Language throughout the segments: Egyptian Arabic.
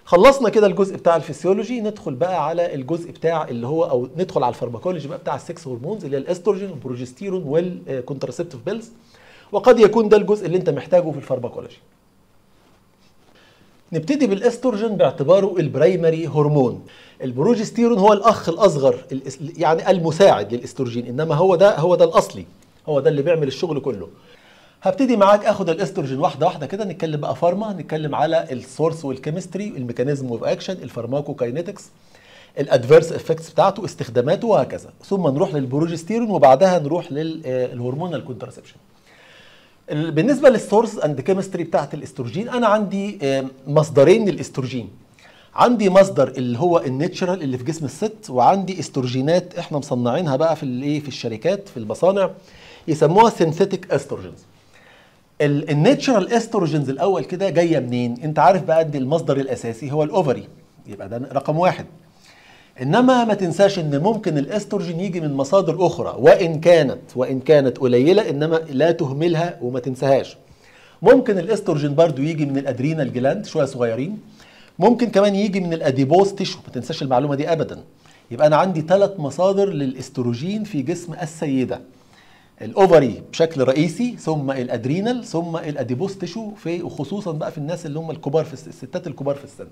خلصنا كده الجزء بتاع الفسيولوجي ندخل بقى على الجزء بتاع اللي هو او ندخل على الفارماكولوجي بقى بتاع السكس هرمونز اللي هي الاستروجين والبروجستيرون والكونتراسبتيف بيلز وقد يكون ده الجزء اللي انت محتاجه في الفارماكولوجي نبتدي بالاستروجين باعتباره البرايمري هرمون البروجستيرون هو الاخ الاصغر يعني المساعد للاستروجين انما هو ده هو ده الاصلي هو ده اللي بيعمل الشغل كله هبتدي معاك اخد الاستروجين واحده واحده كده نتكلم بقى فارما نتكلم على السورس والكيمستري الميكانيزم اوف اكشن الفارماكوكاينetics الادفيرس افكتس بتاعته استخداماته وهكذا ثم نروح للبروجستيرون وبعدها نروح للهرمونال كونتراسبشن بالنسبه للسورس اند كيمستري بتاعت الاستروجين انا عندي مصدرين للاستروجين عندي مصدر اللي هو الناتشرال اللي في جسم الست وعندي استروجينات احنا مصنعينها بقى في الايه في الشركات في المصانع يسموها سينثيتك استروجينز الناتشرال استروجينز الاول كده جايه منين انت عارف بقى ان المصدر الاساسي هو الاوفري يبقى ده رقم واحد انما ما تنساش ان ممكن الاستروجين يجي من مصادر اخرى وان كانت وان كانت قليله انما لا تهملها وما تنساهاش ممكن الاستروجين برضو يجي من الادرينال جلاند شويه صغيرين ممكن كمان يجي من الاديبوز تيشو ما تنساش المعلومه دي ابدا يبقى انا عندي ثلاث مصادر للاستروجين في جسم السيده الاوفري بشكل رئيسي ثم الادرينال ثم الاديبوز تيشو في وخصوصا بقى في الناس اللي هم الكبار في الستات الكبار في السن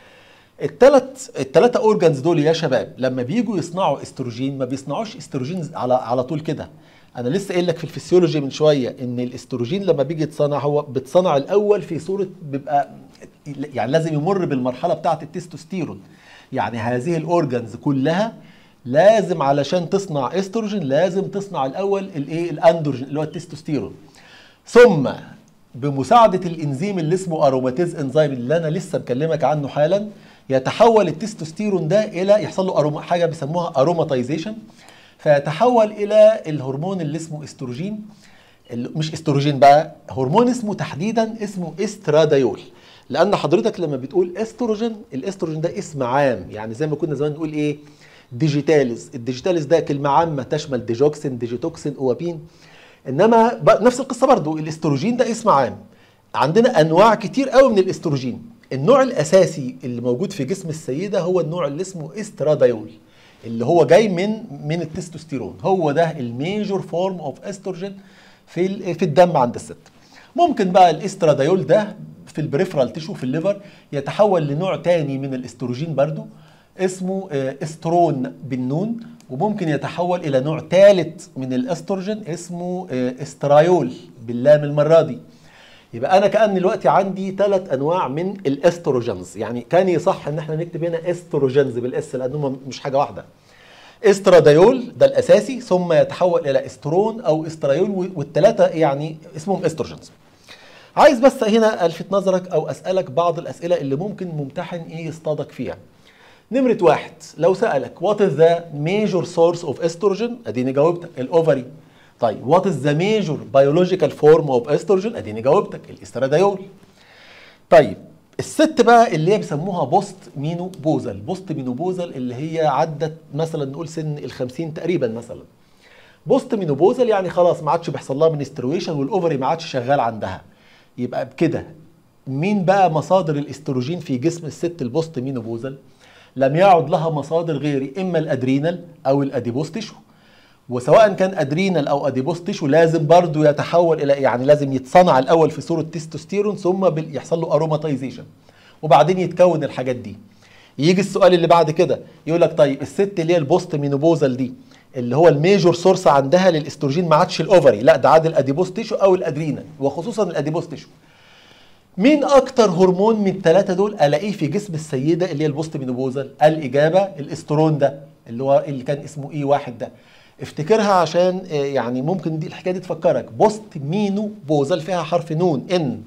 الثلاث الثلاثه اورجانز دول يا شباب لما بيجوا يصنعوا استروجين ما بيصنعوش استروجين على على طول كده انا لسه قايل لك في الفسيولوجي من شويه ان الاستروجين لما بيجي يتصنع هو بيتصنع الاول في صوره بيبقى يعني لازم يمر بالمرحله بتاعه التستوستيرون يعني هذه الاورجانز كلها لازم علشان تصنع استروجين لازم تصنع الاول الايه الاندروجين اللي هو التستوستيرون ثم بمساعده الانزيم اللي اسمه اروماتيز انزيم اللي انا لسه مكلمك عنه حالا يتحول التستوستيرون ده الى يحصل له أروما حاجه بيسموها اروماتيزيشن فيتحول الى الهرمون اللي اسمه استروجين مش استروجين بقى هرمون اسمه تحديدا اسمه استرادايول لان حضرتك لما بتقول استروجين الاستروجين ده اسم عام يعني زي ما كنا زمان نقول ايه ديجيتاليز الديجيتاليز ده كلمه عامه تشمل ديجوكسين ديجيتوكسين اوابين انما نفس القصه برضو الاستروجين ده اسم عام عندنا انواع كتير قوي من الاستروجين النوع الاساسي اللي موجود في جسم السيده هو النوع اللي اسمه استرادايول اللي هو جاي من من التستوستيرون هو ده الميجور فورم اوف استروجين في في الدم عند الست ممكن بقى الاسترادايول ده في البريفرال تيشو في الليفر يتحول لنوع تاني من الاستروجين برضو اسمه استرون بالنون وممكن يتحول الى نوع ثالث من الاستروجين اسمه استرايول باللام المره دي يبقى انا كان دلوقتي عندي ثلاث انواع من الاستروجينز يعني كان يصح ان احنا نكتب هنا استروجينز بالاس لانهم مش حاجه واحده استرادايول ده الاساسي ثم يتحول الى استرون او استرايول والثلاثه يعني اسمهم استروجينز عايز بس هنا الفت نظرك او اسالك بعض الاسئله اللي ممكن ممتحن ايه يصطادك فيها نمرة واحد لو سألك وات از ذا ميجور سورس اوف استروجين اديني جاوبتك الاوفري طيب وات از ذا ميجور بيولوجيكال فورم اوف استروجين اديني جاوبتك الاسترادايول طيب الست بقى اللي هي بيسموها بوست مينوبوزال بوست مينوبوزال اللي هي عدت مثلا نقول سن ال 50 تقريبا مثلا بوست مينوبوزال يعني خلاص ما عادش بيحصل لها منسترويشن والاوفري ما عادش شغال عندها يبقى بكده مين بقى مصادر الاستروجين في جسم الست البوست مينوبوزال لم يعد لها مصادر غير اما الادرينال او الاديبوز تيشو وسواء كان ادرينال او اديبوز تيشو لازم برضو يتحول الى يعني لازم يتصنع الاول في صوره تستوستيرون ثم يحصل له اروماتيزيشن وبعدين يتكون الحاجات دي يجي السؤال اللي بعد كده يقول لك طيب الست اللي هي البوست مينوبوزال دي اللي هو الميجور سورس عندها للاستروجين ما عادش الاوفري لا ده عاد الاديبوز تيشو او الادرينال وخصوصا الاديبوز تيشو مين اكتر هرمون من الثلاثه دول الاقيه في جسم السيده اللي هي البوست مينوبوزال الاجابه الاسترون ده اللي هو اللي كان اسمه اي واحد ده افتكرها عشان يعني ممكن دي الحكايه دي تفكرك بوست مينوبوزال فيها حرف نون ان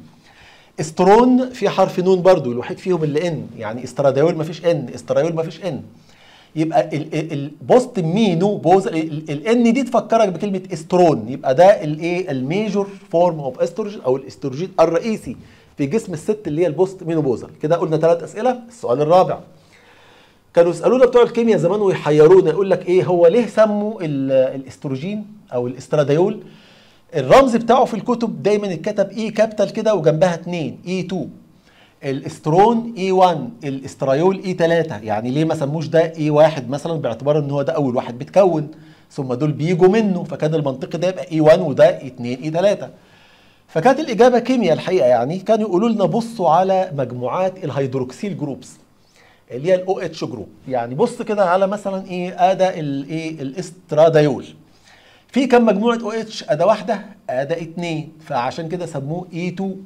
استرون في حرف نون برضو الوحيد فيهم اللي ان يعني استرادايول ما فيش ان استرايول ما فيش ان يبقى البوست مينو بوز الان دي تفكرك بكلمه استرون يبقى ده الايه الميجور فورم اوف استروجين او الاستروجين الرئيسي في جسم الست اللي هي البوست مينوبوزال كده قلنا ثلاث اسئله السؤال الرابع كانوا يسالونا بتوع الكيمياء زمان ويحيرونا يقول لك ايه هو ليه سموا الاستروجين او الاسترادايول الرمز بتاعه في الكتب دايما اتكتب اي كابيتال كده وجنبها 2 اي 2 الاسترون اي 1 الاسترايول اي 3 يعني ليه ما سموش ده اي 1 مثلا باعتبار ان هو ده اول واحد بيتكون ثم دول بيجوا منه فكان المنطقي ده يبقى اي 1 وده اي 2 اي 3 فكانت الاجابه كيمياء الحقيقه يعني كانوا يقولوا لنا بصوا على مجموعات الهيدروكسيل جروبس اللي هي الاو اتش جروب يعني بص كده على مثلا ايه ادا الايه الاسترادايول في كم مجموعه او اتش ادا واحده ادا اتنين فعشان كده سموه اي 2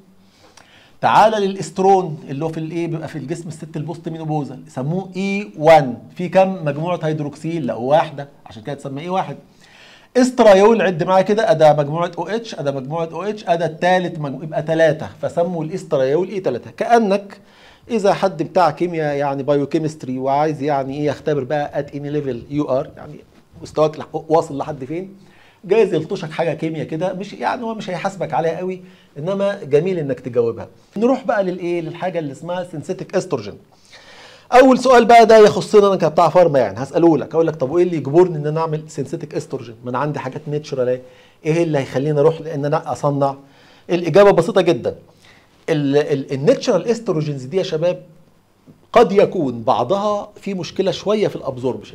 تعالى للاسترون اللي هو في الايه بيبقى في الجسم الست البوست مينوبوزال سموه اي 1 في كم مجموعه هيدروكسيل لا واحده عشان كده تسمى اي 1 استرايول عد معايا كده ادا مجموعه او اتش ادا مجموعه او اتش ادا الثالث مجموعة يبقى ثلاثه فسموا الاسترايول اي 3 كانك اذا حد بتاع كيمياء يعني بايو كيمستري وعايز يعني ايه يختبر بقى ات اني ليفل يو ار يعني مستواك واصل لحد فين جايز يلطشك حاجه كيمياء كده مش يعني هو مش هيحاسبك عليها قوي انما جميل انك تجاوبها نروح بقى للايه للحاجه اللي اسمها سينثيتك استروجين اول سؤال بقى ده يخصنا انا كبتاع فارما يعني هساله لك اقول لك طب وايه اللي يجبرني ان انا اعمل سينثيتك استروجين ما انا عندي حاجات نيتشرال ايه ايه اللي هيخليني اروح لان انا اصنع الاجابه بسيطه جدا النيتشرال استروجينز دي يا شباب قد يكون بعضها في مشكله شويه في الابزوربشن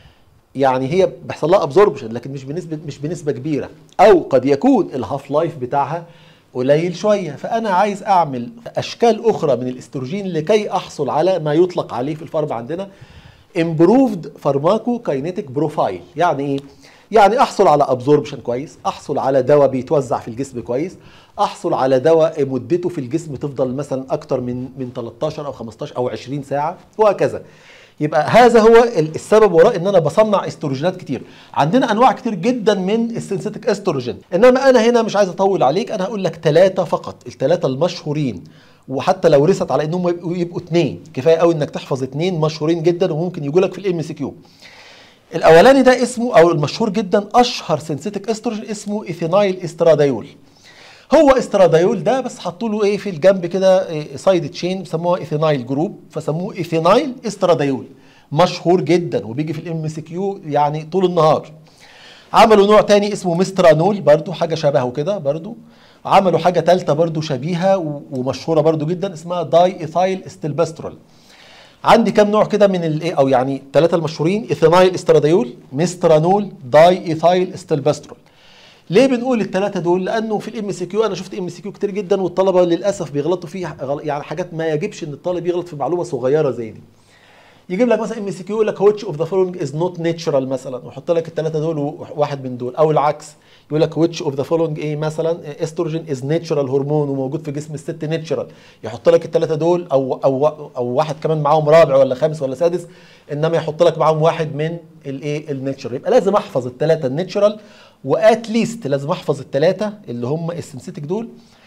يعني هي بيحصل لها ابزوربشن لكن مش بنسبه مش بنسبه كبيره او قد يكون الهاف لايف بتاعها قليل شويه فانا عايز اعمل اشكال اخرى من الاستروجين لكي احصل على ما يطلق عليه في الفارما عندنا improved pharmacokinetic بروفايل يعني ايه يعني احصل على ابزوربشن كويس احصل على دواء بيتوزع في الجسم كويس احصل على دواء مدته في الجسم تفضل مثلا اكتر من من 13 او 15 او 20 ساعه وهكذا يبقى هذا هو السبب وراء ان انا بصنع استروجينات كتير عندنا انواع كتير جدا من السينثيتك استروجين انما انا هنا مش عايز اطول عليك انا هقول لك ثلاثه فقط الثلاثه المشهورين وحتى لو رست على انهم يبقوا اثنين كفايه قوي انك تحفظ اثنين مشهورين جدا وممكن يجوا لك في الام سي كيو الاولاني ده اسمه او المشهور جدا اشهر سينثيتك استروجين اسمه ايثينايل استرادايول هو استرادايول ده بس حطوا له ايه في الجنب كده إيه سايد تشين بيسموها ايثينايل جروب فسموه ايثينايل استرادايول مشهور جدا وبيجي في الام سي كيو يعني طول النهار عملوا نوع تاني اسمه مسترانول برضو حاجه شبهه كده برضو عملوا حاجه ثالثه برضو شبيهه ومشهوره برضو جدا اسمها داي ايثايل استلبسترول عندي كام نوع كده من الايه او يعني ثلاثه المشهورين ايثينايل استرادايول مسترانول داي ايثايل استلبسترول ليه بنقول الثلاثه دول لانه في الام سي كيو انا شفت ام سي كيو كتير جدا والطلبه للاسف بيغلطوا فيه يعني حاجات ما يجبش ان الطالب يغلط في معلومه صغيره زي دي يجيب لك مثلا ام سي كيو يقول لك which اوف ذا following از نوت ناتشرال مثلا ويحط لك الثلاثه دول وواحد من دول او العكس يقول لك which اوف ذا following ايه مثلا استروجين از ناتشرال هرمون وموجود في جسم الست ناتشرال يحط لك الثلاثه دول او او او واحد كمان معاهم رابع ولا خامس ولا سادس انما يحط لك معاهم واحد من الايه الناتشرال يبقى لازم احفظ الثلاثه الناتشرال وات ليست لازم احفظ الثلاثه اللي هم السنسيتك دول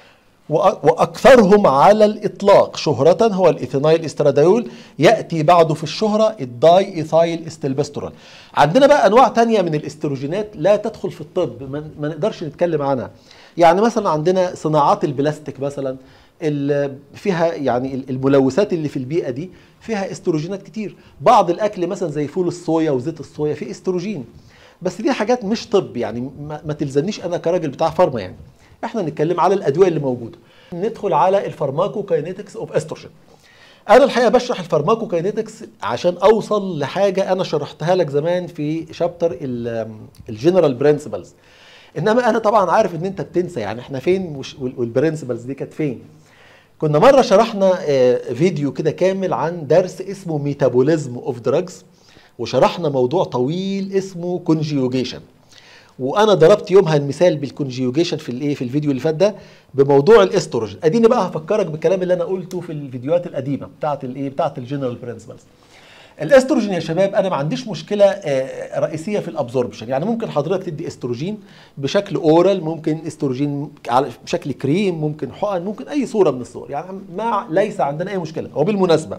واكثرهم على الاطلاق شهرة هو الايثينايل استرادايول ياتي بعده في الشهرة الداي ايثايل استلبسترول عندنا بقى انواع تانية من الاستروجينات لا تدخل في الطب ما نقدرش نتكلم عنها يعني مثلا عندنا صناعات البلاستيك مثلا فيها يعني الملوثات اللي في البيئه دي فيها استروجينات كتير بعض الاكل مثلا زي فول الصويا وزيت الصويا فيه استروجين بس دي حاجات مش طب يعني ما, ما تلزمنيش انا كراجل بتاع فارما يعني احنا نتكلم على الادويه اللي موجوده ندخل على الفارماكوكاينيتكس اوف استروجين انا الحقيقه بشرح الفارماكوكاينيتكس عشان اوصل لحاجه انا شرحتها لك زمان في شابتر الجنرال برنسبلز انما انا طبعا عارف ان انت بتنسى يعني احنا فين والبرنسبلز دي كانت فين كنا مره شرحنا فيديو كده كامل عن درس اسمه ميتابوليزم اوف دراجز وشرحنا موضوع طويل اسمه كونجيوجيشن وانا ضربت يومها المثال بالكونجيوجيشن في الايه في الفيديو اللي فات ده بموضوع الاستروجين اديني بقى هفكرك بالكلام اللي انا قلته في الفيديوهات القديمه بتاعه الايه بتاعه الجنرال برنسبلز الاستروجين يا شباب انا ما عنديش مشكله رئيسيه في الابزوربشن يعني ممكن حضرتك تدي استروجين بشكل اورال ممكن استروجين على بشكل كريم ممكن حقن ممكن اي صوره من الصور يعني ما ليس عندنا اي مشكله وبالمناسبه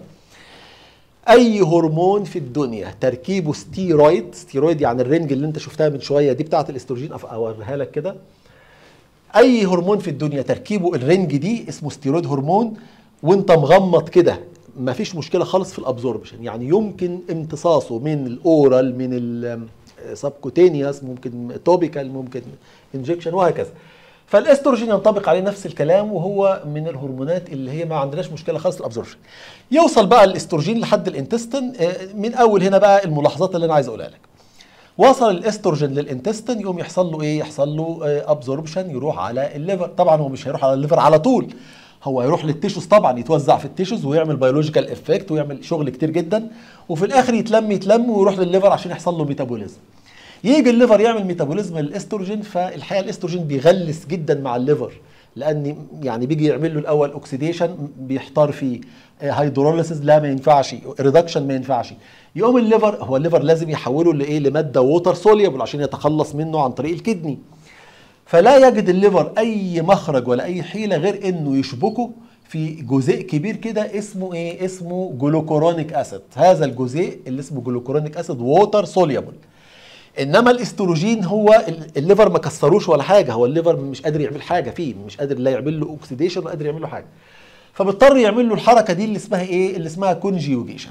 اي هرمون في الدنيا تركيبه ستيرويد ستيرويد يعني الرنج اللي انت شفتها من شويه دي بتاعه الاستروجين اوريها لك كده اي هرمون في الدنيا تركيبه الرنج دي اسمه ستيرويد هرمون وانت مغمض كده ما فيش مشكله خالص في الابزوربشن يعني يمكن امتصاصه من الاورال من السبكوتينيوس ممكن توبيكال ممكن انجكشن وهكذا فالاستروجين ينطبق عليه نفس الكلام وهو من الهرمونات اللي هي ما عندناش مشكله خالص الابزوربشن يوصل بقى الاستروجين لحد الانتستين آه، من اول هنا بقى الملاحظات اللي انا عايز اقولها لك وصل الاستروجين للانتستين يقوم يحصل له ايه يحصل له ابزوربشن يروح على الليفر طبعا هو مش هيروح على الليفر على طول هو هيروح للتيشوز طبعا يتوزع في التيشوز ويعمل بيولوجيكال افكت ويعمل شغل كتير جدا وفي الاخر يتلم يتلم ويروح للليفر عشان يحصل له ميتابوليزم يجي الليفر يعمل ميتابوليزم للاستروجين فالحقيقه الاستروجين بيغلس جدا مع الليفر لان يعني بيجي يعمل له الاول اوكسيديشن بيحتار فيه هيدروليسيس لا ما ينفعش ريدكشن ما ينفعش يقوم الليفر هو الليفر لازم يحوله لايه لماده ووتر سوليبل عشان يتخلص منه عن طريق الكدني فلا يجد الليفر اي مخرج ولا اي حيله غير انه يشبكه في جزيء كبير كده اسمه ايه اسمه جلوكورونيك اسيد هذا الجزيء اللي اسمه جلوكورونيك اسيد ووتر سوليبل انما الاستروجين هو الليفر ما كسروش ولا حاجه هو الليفر مش قادر يعمل حاجه فيه مش قادر لا يعمل له اوكسيديشن ولا قادر يعمل له حاجه فبيضطر يعمل له الحركه دي اللي اسمها ايه اللي اسمها كونجيوجيشن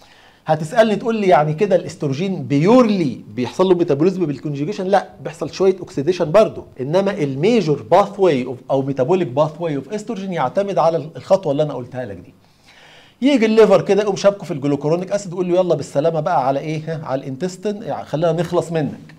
هتسالني تقول لي يعني كده الاستروجين بيورلي بيحصل له ميتابوليزم بالكونجيوجيشن لا بيحصل شويه اوكسيديشن برضه انما الميجور باث واي او ميتابوليك باث واي اوف استروجين يعتمد على الخطوه اللي انا قلتها لك دي يجي الليفر كده يقوم شابكه في الجلوكورونيك اسيد يقول له يلا بالسلامه بقى على ايه على الانتستين يعني خلينا نخلص منك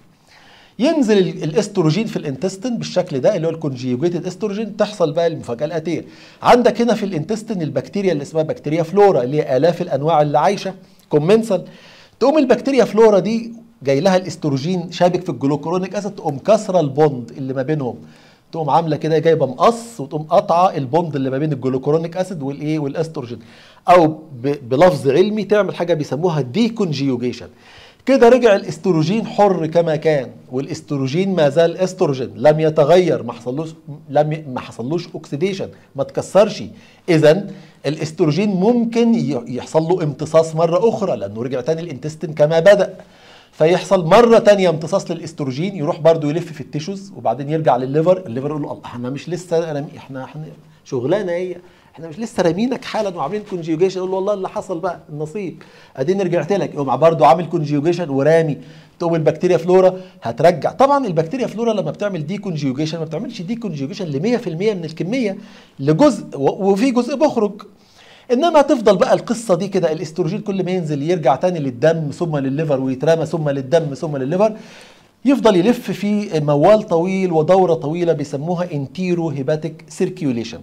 ينزل الاستروجين في الانتستين بالشكل ده اللي هو الكونجيوجيتد استروجين تحصل بقى المفاجاه الاتيه عندك هنا في الانتستين البكتيريا اللي اسمها بكتيريا فلورا اللي هي الاف الانواع اللي عايشه كومنسال تقوم البكتيريا فلورا دي جاي لها الاستروجين شابك في الجلوكورونيك اسيد تقوم كسره البوند اللي ما بينهم تقوم عامله كده جايبه مقص وتقوم قاطعه البوند اللي ما بين الجلوكورونيك اسيد والايه والاستروجين او بلفظ علمي تعمل حاجه بيسموها ديكونجيوجيشن كده رجع الاستروجين حر كما كان والاستروجين ما زال استروجين لم يتغير ما حصلوش لم ما حصلوش اوكسيديشن ما تكسرش اذا الاستروجين ممكن يحصل له امتصاص مره اخرى لانه رجع تاني الانتستين كما بدا فيحصل مره تانية امتصاص للاستروجين يروح برضو يلف في التيشوز وبعدين يرجع للليفر الليفر يقول له الله احنا مش لسه احنا احنا شغلانه ايه احنا مش لسه رامينك حالا وعاملين كونجيوجيشن يقول له والله اللي حصل بقى النصيب اديني رجعت لك يقوم برضه عامل كونجيوجيشن ورامي تقوم البكتيريا فلورا هترجع طبعا البكتيريا فلورا لما بتعمل دي كونجيوجيشن ما بتعملش دي كونجيوجيشن ل 100% من الكميه لجزء وفي جزء بيخرج انما تفضل بقى القصه دي كده الاستروجين كل ما ينزل يرجع تاني للدم ثم للليفر ويترمى ثم للدم ثم للليفر يفضل يلف في موال طويل ودوره طويله بيسموها انتيرو هيباتيك سيركيوليشن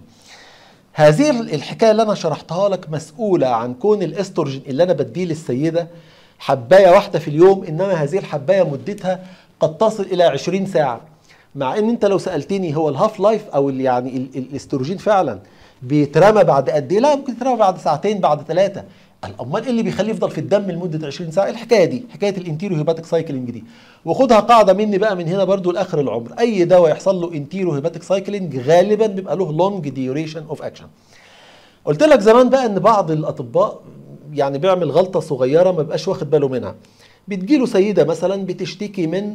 هذه الحكايه اللي انا شرحتها لك مسؤوله عن كون الاستروجين اللي انا بديه للسيده حبايه واحده في اليوم انما هذه الحبايه مدتها قد تصل الى 20 ساعه مع ان انت لو سالتني هو الهاف لايف او يعني الاستروجين فعلا بيترمى بعد قد ايه؟ لا ممكن يترمى بعد ساعتين بعد ثلاثه امال ايه اللي بيخليه يفضل في الدم لمده 20 ساعه الحكايه دي حكايه الانتيرو هيباتيك سايكلينج دي وخدها قاعده مني بقى من هنا برضو لاخر العمر اي دواء يحصل له انتيرو هيباتيك سايكلينج غالبا بيبقى له لونج ديوريشن اوف اكشن قلت لك زمان بقى ان بعض الاطباء يعني بيعمل غلطه صغيره ما بقاش واخد باله منها بتجيله سيدة مثلا بتشتكي من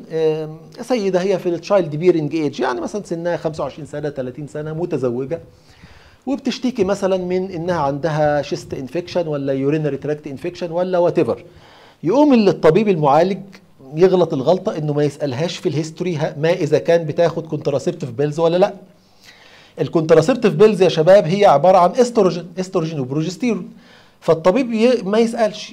سيدة هي في التشايلد بيرنج ايج يعني مثلا سنها 25 سنة 30 سنة متزوجة وبتشتكي مثلا من انها عندها شيست انفكشن ولا يورينري تراكت انفكشن ولا وات ايفر يقوم الطبيب المعالج يغلط الغلطه انه ما يسالهاش في الهيستوري ما اذا كان بتاخد كونتراسيبتيف بيلز ولا لا الكونتراسيبتيف بيلز يا شباب هي عباره عن استروجين استروجين وبروجستيرون فالطبيب ما يسالش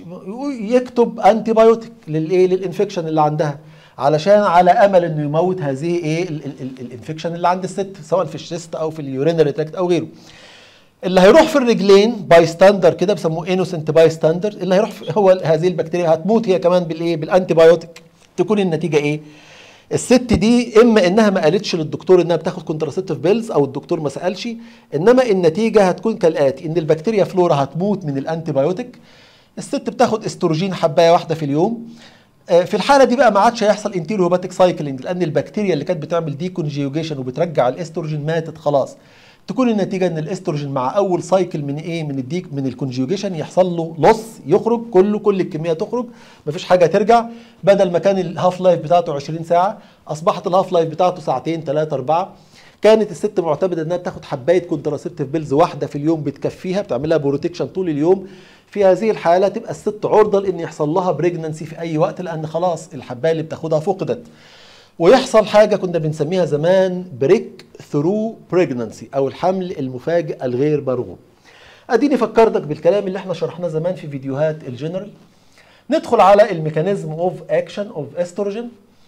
يكتب انتي بايوتيك للايه للانفكشن اللي عندها علشان على امل انه يموت هذه ايه الانفكشن اللي عند الست سواء في الشيست او في اليورينري تراكت او غيره اللي هيروح في الرجلين باي ستاندر كده بيسموه انوسنت باي ستاندر اللي هيروح هو هذه البكتيريا هتموت هي كمان بالايه بالانتي بايوتيك تكون النتيجه ايه الست دي اما انها ما قالتش للدكتور انها بتاخد كونتراسيبتيف بيلز او الدكتور ما سالش انما النتيجه هتكون كالاتي ان البكتيريا فلورا هتموت من الانتي بايوتيك الست بتاخد استروجين حبايه واحده في اليوم في الحاله دي بقى ما عادش هيحصل انتيرو هيباتيك سايكلينج لان البكتيريا اللي كانت بتعمل دي كونجيوجيشن وبترجع الاستروجين ماتت خلاص تكون النتيجه ان الاستروجين مع اول سايكل من ايه من الديك من الكونجيوجيشن يحصل له لص يخرج كله كل الكميه تخرج مفيش حاجه ترجع بدل ما كان الهاف لايف بتاعته 20 ساعه اصبحت الهاف لايف بتاعته ساعتين ثلاثه اربعه كانت الست معتمده انها بتاخد حبايه كونتراسيبتيف بيلز واحده في اليوم بتكفيها بتعملها بروتكشن طول اليوم في هذه الحاله تبقى الست عرضه لان يحصل لها بريجننسي في اي وقت لان خلاص الحبايه اللي بتاخدها فقدت ويحصل حاجه كنا بنسميها زمان بريك ثرو بريجنانسي او الحمل المفاجئ الغير مرغوب اديني فكرتك بالكلام اللي احنا شرحناه زمان في فيديوهات الجنرال ندخل على الميكانيزم اوف اكشن اوف استروجين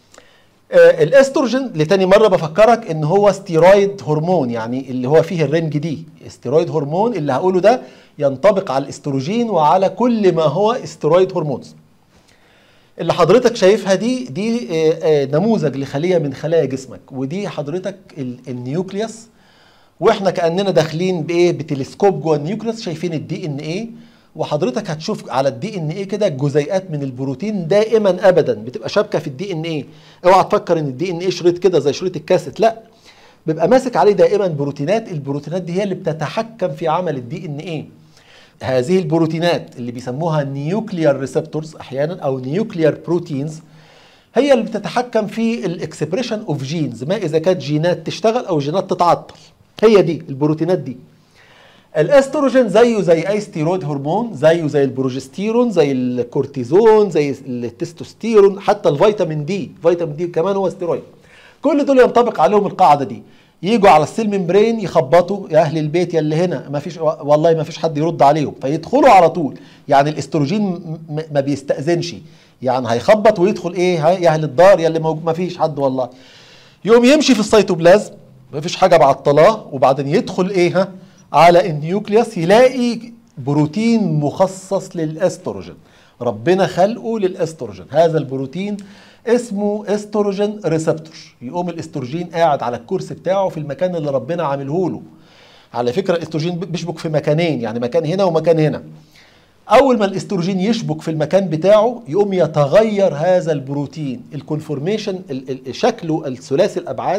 الاستروجين لتاني مره بفكرك ان هو ستيرويد هرمون يعني اللي هو فيه الرنج دي ستيرويد هرمون اللي هقوله ده ينطبق على الاستروجين وعلى كل ما هو استرويد هرمونز اللي حضرتك شايفها دي دي آه، آه، نموذج لخليه من خلايا جسمك ودي حضرتك ال- النيوكليوس واحنا كاننا داخلين بايه بتلسكوب جوه النيوكليوس شايفين الدي ان ايه وحضرتك هتشوف على الدي ان ايه كده جزيئات من البروتين دائما ابدا بتبقى شابكه في الدي ان ايه اوعى تفكر ان الدي ان ايه شريط كده زي شريط الكاسيت لا بيبقى ماسك عليه دائما بروتينات البروتينات دي هي اللي بتتحكم في عمل الدي ان ايه هذه البروتينات اللي بيسموها نيوكليار ريسبتورز احيانا او نيوكليار بروتينز هي اللي بتتحكم في الاكسبريشن اوف جينز ما اذا كانت جينات تشتغل او جينات تتعطل هي دي البروتينات دي الاستروجين زيه زي اي ستيرويد هرمون زيه زي البروجستيرون زي الكورتيزون زي التستوستيرون حتى الفيتامين دي فيتامين دي كمان هو ستيرويد كل دول ينطبق عليهم القاعده دي يجوا على السيل ممبرين يخبطوا يا اهل البيت يا اللي هنا ما فيش والله ما فيش حد يرد عليهم فيدخلوا على طول يعني الاستروجين م- م- ما بيستأذنش يعني هيخبط ويدخل ايه ها- يا اهل الدار يا اللي موجود ما فيش حد والله يقوم يمشي في السيتوبلازم ما فيش حاجه معطلاه وبعدين يدخل ايه ها على النيوكليوس يلاقي بروتين مخصص للاستروجين ربنا خلقه للاستروجين هذا البروتين اسمه استروجين ريسبتور يقوم الاستروجين قاعد على الكرسي بتاعه في المكان اللي ربنا عامله له على فكره الاستروجين بيشبك في مكانين يعني مكان هنا ومكان هنا اول ما الاستروجين يشبك في المكان بتاعه يقوم يتغير هذا البروتين الكونفورميشن ال- ال- شكله الثلاثي الابعاد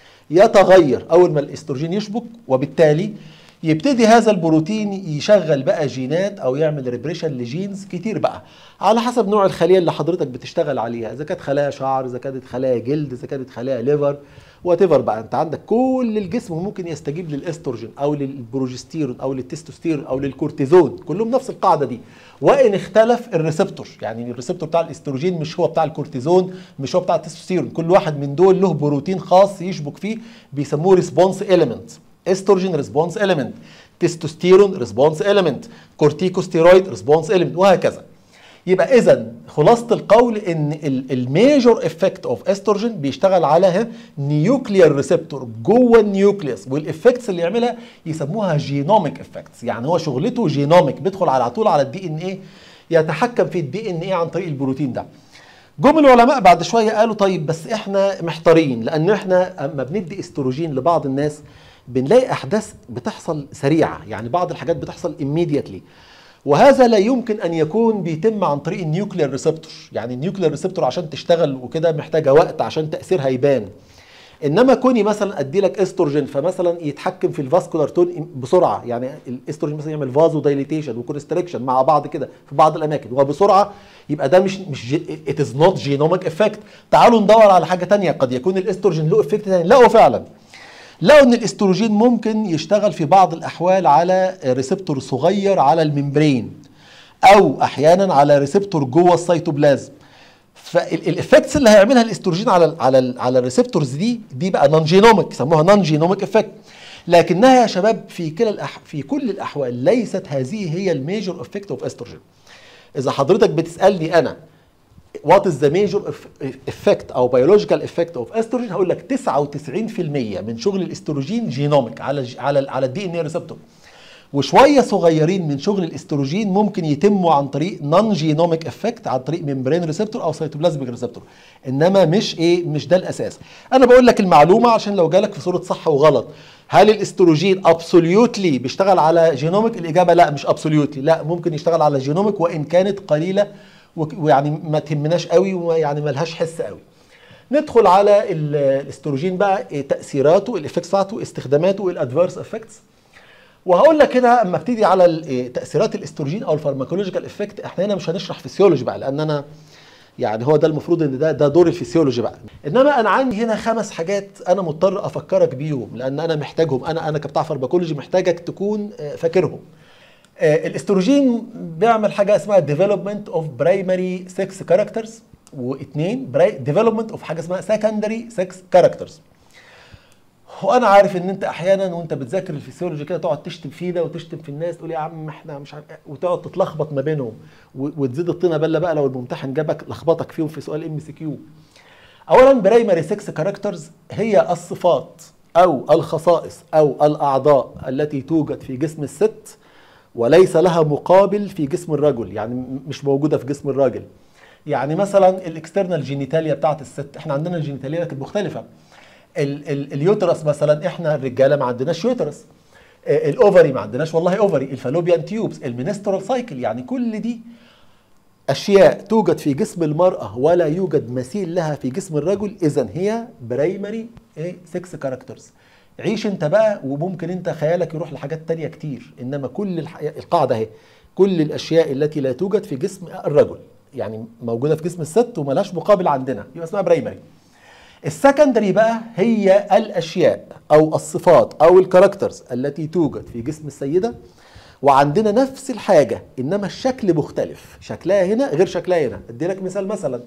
يتغير اول ما الاستروجين يشبك وبالتالي يبتدي هذا البروتين يشغل بقى جينات او يعمل ريبريشن لجينز كتير بقى على حسب نوع الخليه اللي حضرتك بتشتغل عليها اذا كانت خلايا شعر اذا كانت خلايا جلد اذا كانت خلايا ليفر وات بقى انت عندك كل الجسم ممكن يستجيب للاستروجين او للبروجستيرون او للتستوستيرون او للكورتيزون كلهم نفس القاعده دي وان اختلف الريسبتور يعني الريسبتور بتاع الاستروجين مش هو بتاع الكورتيزون مش هو بتاع التستوستيرون كل واحد من دول له بروتين خاص يشبك فيه بيسموه ريسبونس اليمنت استروجين ريسبونس اليمنت تستوستيرون ريسبونس اليمنت كورتيكوستيرويد ريسبونس اليمنت وهكذا يبقى اذا خلاصه القول ان الميجور افكت اوف استروجين بيشتغل على نيوكليير ريسبتور جوه النيوكليوس والافكتس اللي يعملها يسموها جينوميك افكتس يعني هو شغلته جينوميك بيدخل على طول على الدي ان ايه يتحكم في الدي ان ايه عن طريق البروتين ده جم العلماء بعد شويه قالوا طيب بس احنا محتارين لان احنا اما بندي استروجين لبعض الناس بنلاقي احداث بتحصل سريعه يعني بعض الحاجات بتحصل immediately وهذا لا يمكن ان يكون بيتم عن طريق النيوكلير ريسبتور يعني النيوكلير ريسبتور عشان تشتغل وكده محتاجه وقت عشان تاثيرها يبان انما كوني مثلا ادي لك استروجين فمثلا يتحكم في الفاسكولار تون بسرعه يعني الاستروجين مثلا يعمل فازو دايليتيشن وكونستريكشن مع بعض كده في بعض الاماكن وبسرعه يبقى ده مش مش ات از نوت جينوميك افكت تعالوا ندور على حاجه تانية قد يكون الاستروجين له افكت تاني لقوا فعلا لقوا ان الاستروجين ممكن يشتغل في بعض الاحوال على ريسبتور صغير على الممبرين او احيانا على ريسبتور جوه السيتوبلازم فالافكتس اللي هيعملها الاستروجين على ال على ال على الريسبتورز دي دي بقى نون جينوميك يسموها نون جينوميك افكت لكنها يا شباب في كلا الأح في كل الاحوال ليست هذه هي الميجور افكت اوف استروجين اذا حضرتك بتسالني انا وات از ذا ميجور افكت او بيولوجيكال افكت اوف استروجين هقول لك 99% من شغل الاستروجين جينوميك على على على الدي ان اي ريسبتور وشويه صغيرين من شغل الاستروجين ممكن يتموا عن طريق نون جينوميك افكت عن طريق ممبرين ريسبتور او سيتوبلازميك ريسبتور انما مش ايه مش ده الاساس انا بقول لك المعلومه عشان لو جالك في صوره صح وغلط هل الاستروجين ابسوليوتلي بيشتغل على جينوميك الاجابه لا مش ابسوليوتلي لا ممكن يشتغل على جينوميك وان كانت قليله ويعني ما تهمناش قوي ويعني ملهاش حس قوي ندخل على الاستروجين بقى تاثيراته الافكتس بتاعته استخداماته الادفيرس افكتس وهقول لك هنا اما ابتدي على تاثيرات الاستروجين او الفارماكولوجيكال افكت احنا هنا مش هنشرح فسيولوجي بقى لان انا يعني هو ده المفروض ان ده ده دور الفسيولوجي بقى انما انا عندي هنا خمس حاجات انا مضطر افكرك بيهم لان انا محتاجهم انا انا كبتاع فارماكولوجي محتاجك تكون فاكرهم الاستروجين بيعمل حاجه اسمها development of primary sex characters واثنين ديفلوبمنت اوف حاجه اسمها سكندري سكس كاركترز وانا عارف ان انت احيانا وانت بتذاكر الفسيولوجي كده تقعد تشتم فينا وتشتم في الناس تقول يا عم احنا مش عارف وتقعد تتلخبط ما بينهم وتزيد الطينه بله بقى لو الممتحن جابك لخبطك فيهم في سؤال ام سي كيو اولا برايمري 6 كاركترز هي الصفات او الخصائص او الاعضاء التي توجد في جسم الست وليس لها مقابل في جسم الرجل يعني مش موجوده في جسم الراجل يعني مثلا الاكسترنال جينيتاليا بتاعت الست احنا عندنا الجينيتاليا كانت مختلفه ال ال اليوترس مثلا احنا الرجاله ما عندناش يوترس الاوفري ما عندناش والله اوفري الفالوبيان تيوبس المينسترال سايكل يعني كل دي اشياء توجد في جسم المراه ولا يوجد مثيل لها في جسم الرجل اذا هي برايمري 6 كاركترز عيش انت بقى وممكن انت خيالك يروح لحاجات تانية كتير انما كل الح... القاعده اهي كل الاشياء التي لا توجد في جسم الرجل يعني موجوده في جسم الست وملهاش مقابل عندنا يبقى اسمها برايمري السكندري بقى هي الاشياء او الصفات او الكاركترز التي توجد في جسم السيده وعندنا نفس الحاجه انما الشكل مختلف شكلها هنا غير شكلها هنا ادي لك مثال مثلا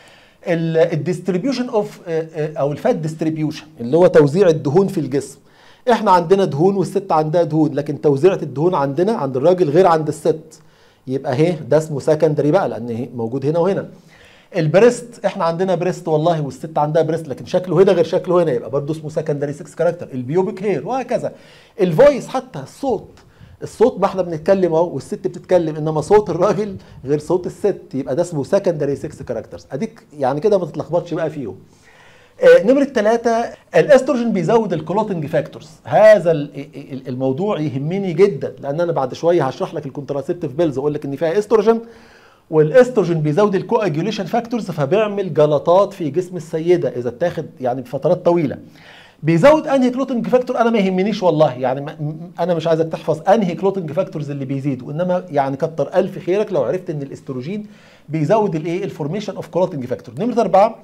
الديستريبيوشن اوف او الفات ديستريبيوشن اللي هو توزيع الدهون في الجسم احنا عندنا دهون والست عندها دهون لكن توزيعة الدهون عندنا عند الراجل غير عند الست يبقى اهي ده اسمه سكندري بقى لان موجود هنا وهنا البريست احنا عندنا بريست والله والست عندها بريست لكن شكله هنا غير شكله هنا يبقى برضه اسمه سكندري 6 كاركتر البيوبيك هير وهكذا الفويس حتى الصوت الصوت ما احنا بنتكلم اهو والست بتتكلم انما صوت الراجل غير صوت الست يبقى ده اسمه سكندري 6 كاركترز اديك يعني كده ما تتلخبطش بقى فيهم آه نمرة ثلاثة الاستروجين بيزود الكلوتنج فاكتورز هذا الموضوع يهمني جدا لان انا بعد شوية هشرح لك الكونتراسيبتيف بيلز واقول لك ان فيها استروجين والاستروجين بيزود الكواجوليشن فاكتورز فبيعمل جلطات في جسم السيده اذا اتاخد يعني بفترات طويله بيزود انهي كلوتنج فاكتور انا ما يهمنيش والله يعني انا مش عايزك تحفظ انهي كلوتنج فاكتورز اللي بيزيدوا انما يعني كتر الف خيرك لو عرفت ان الاستروجين بيزود الايه الفورميشن اوف كلوتنج فاكتور نمره اربعه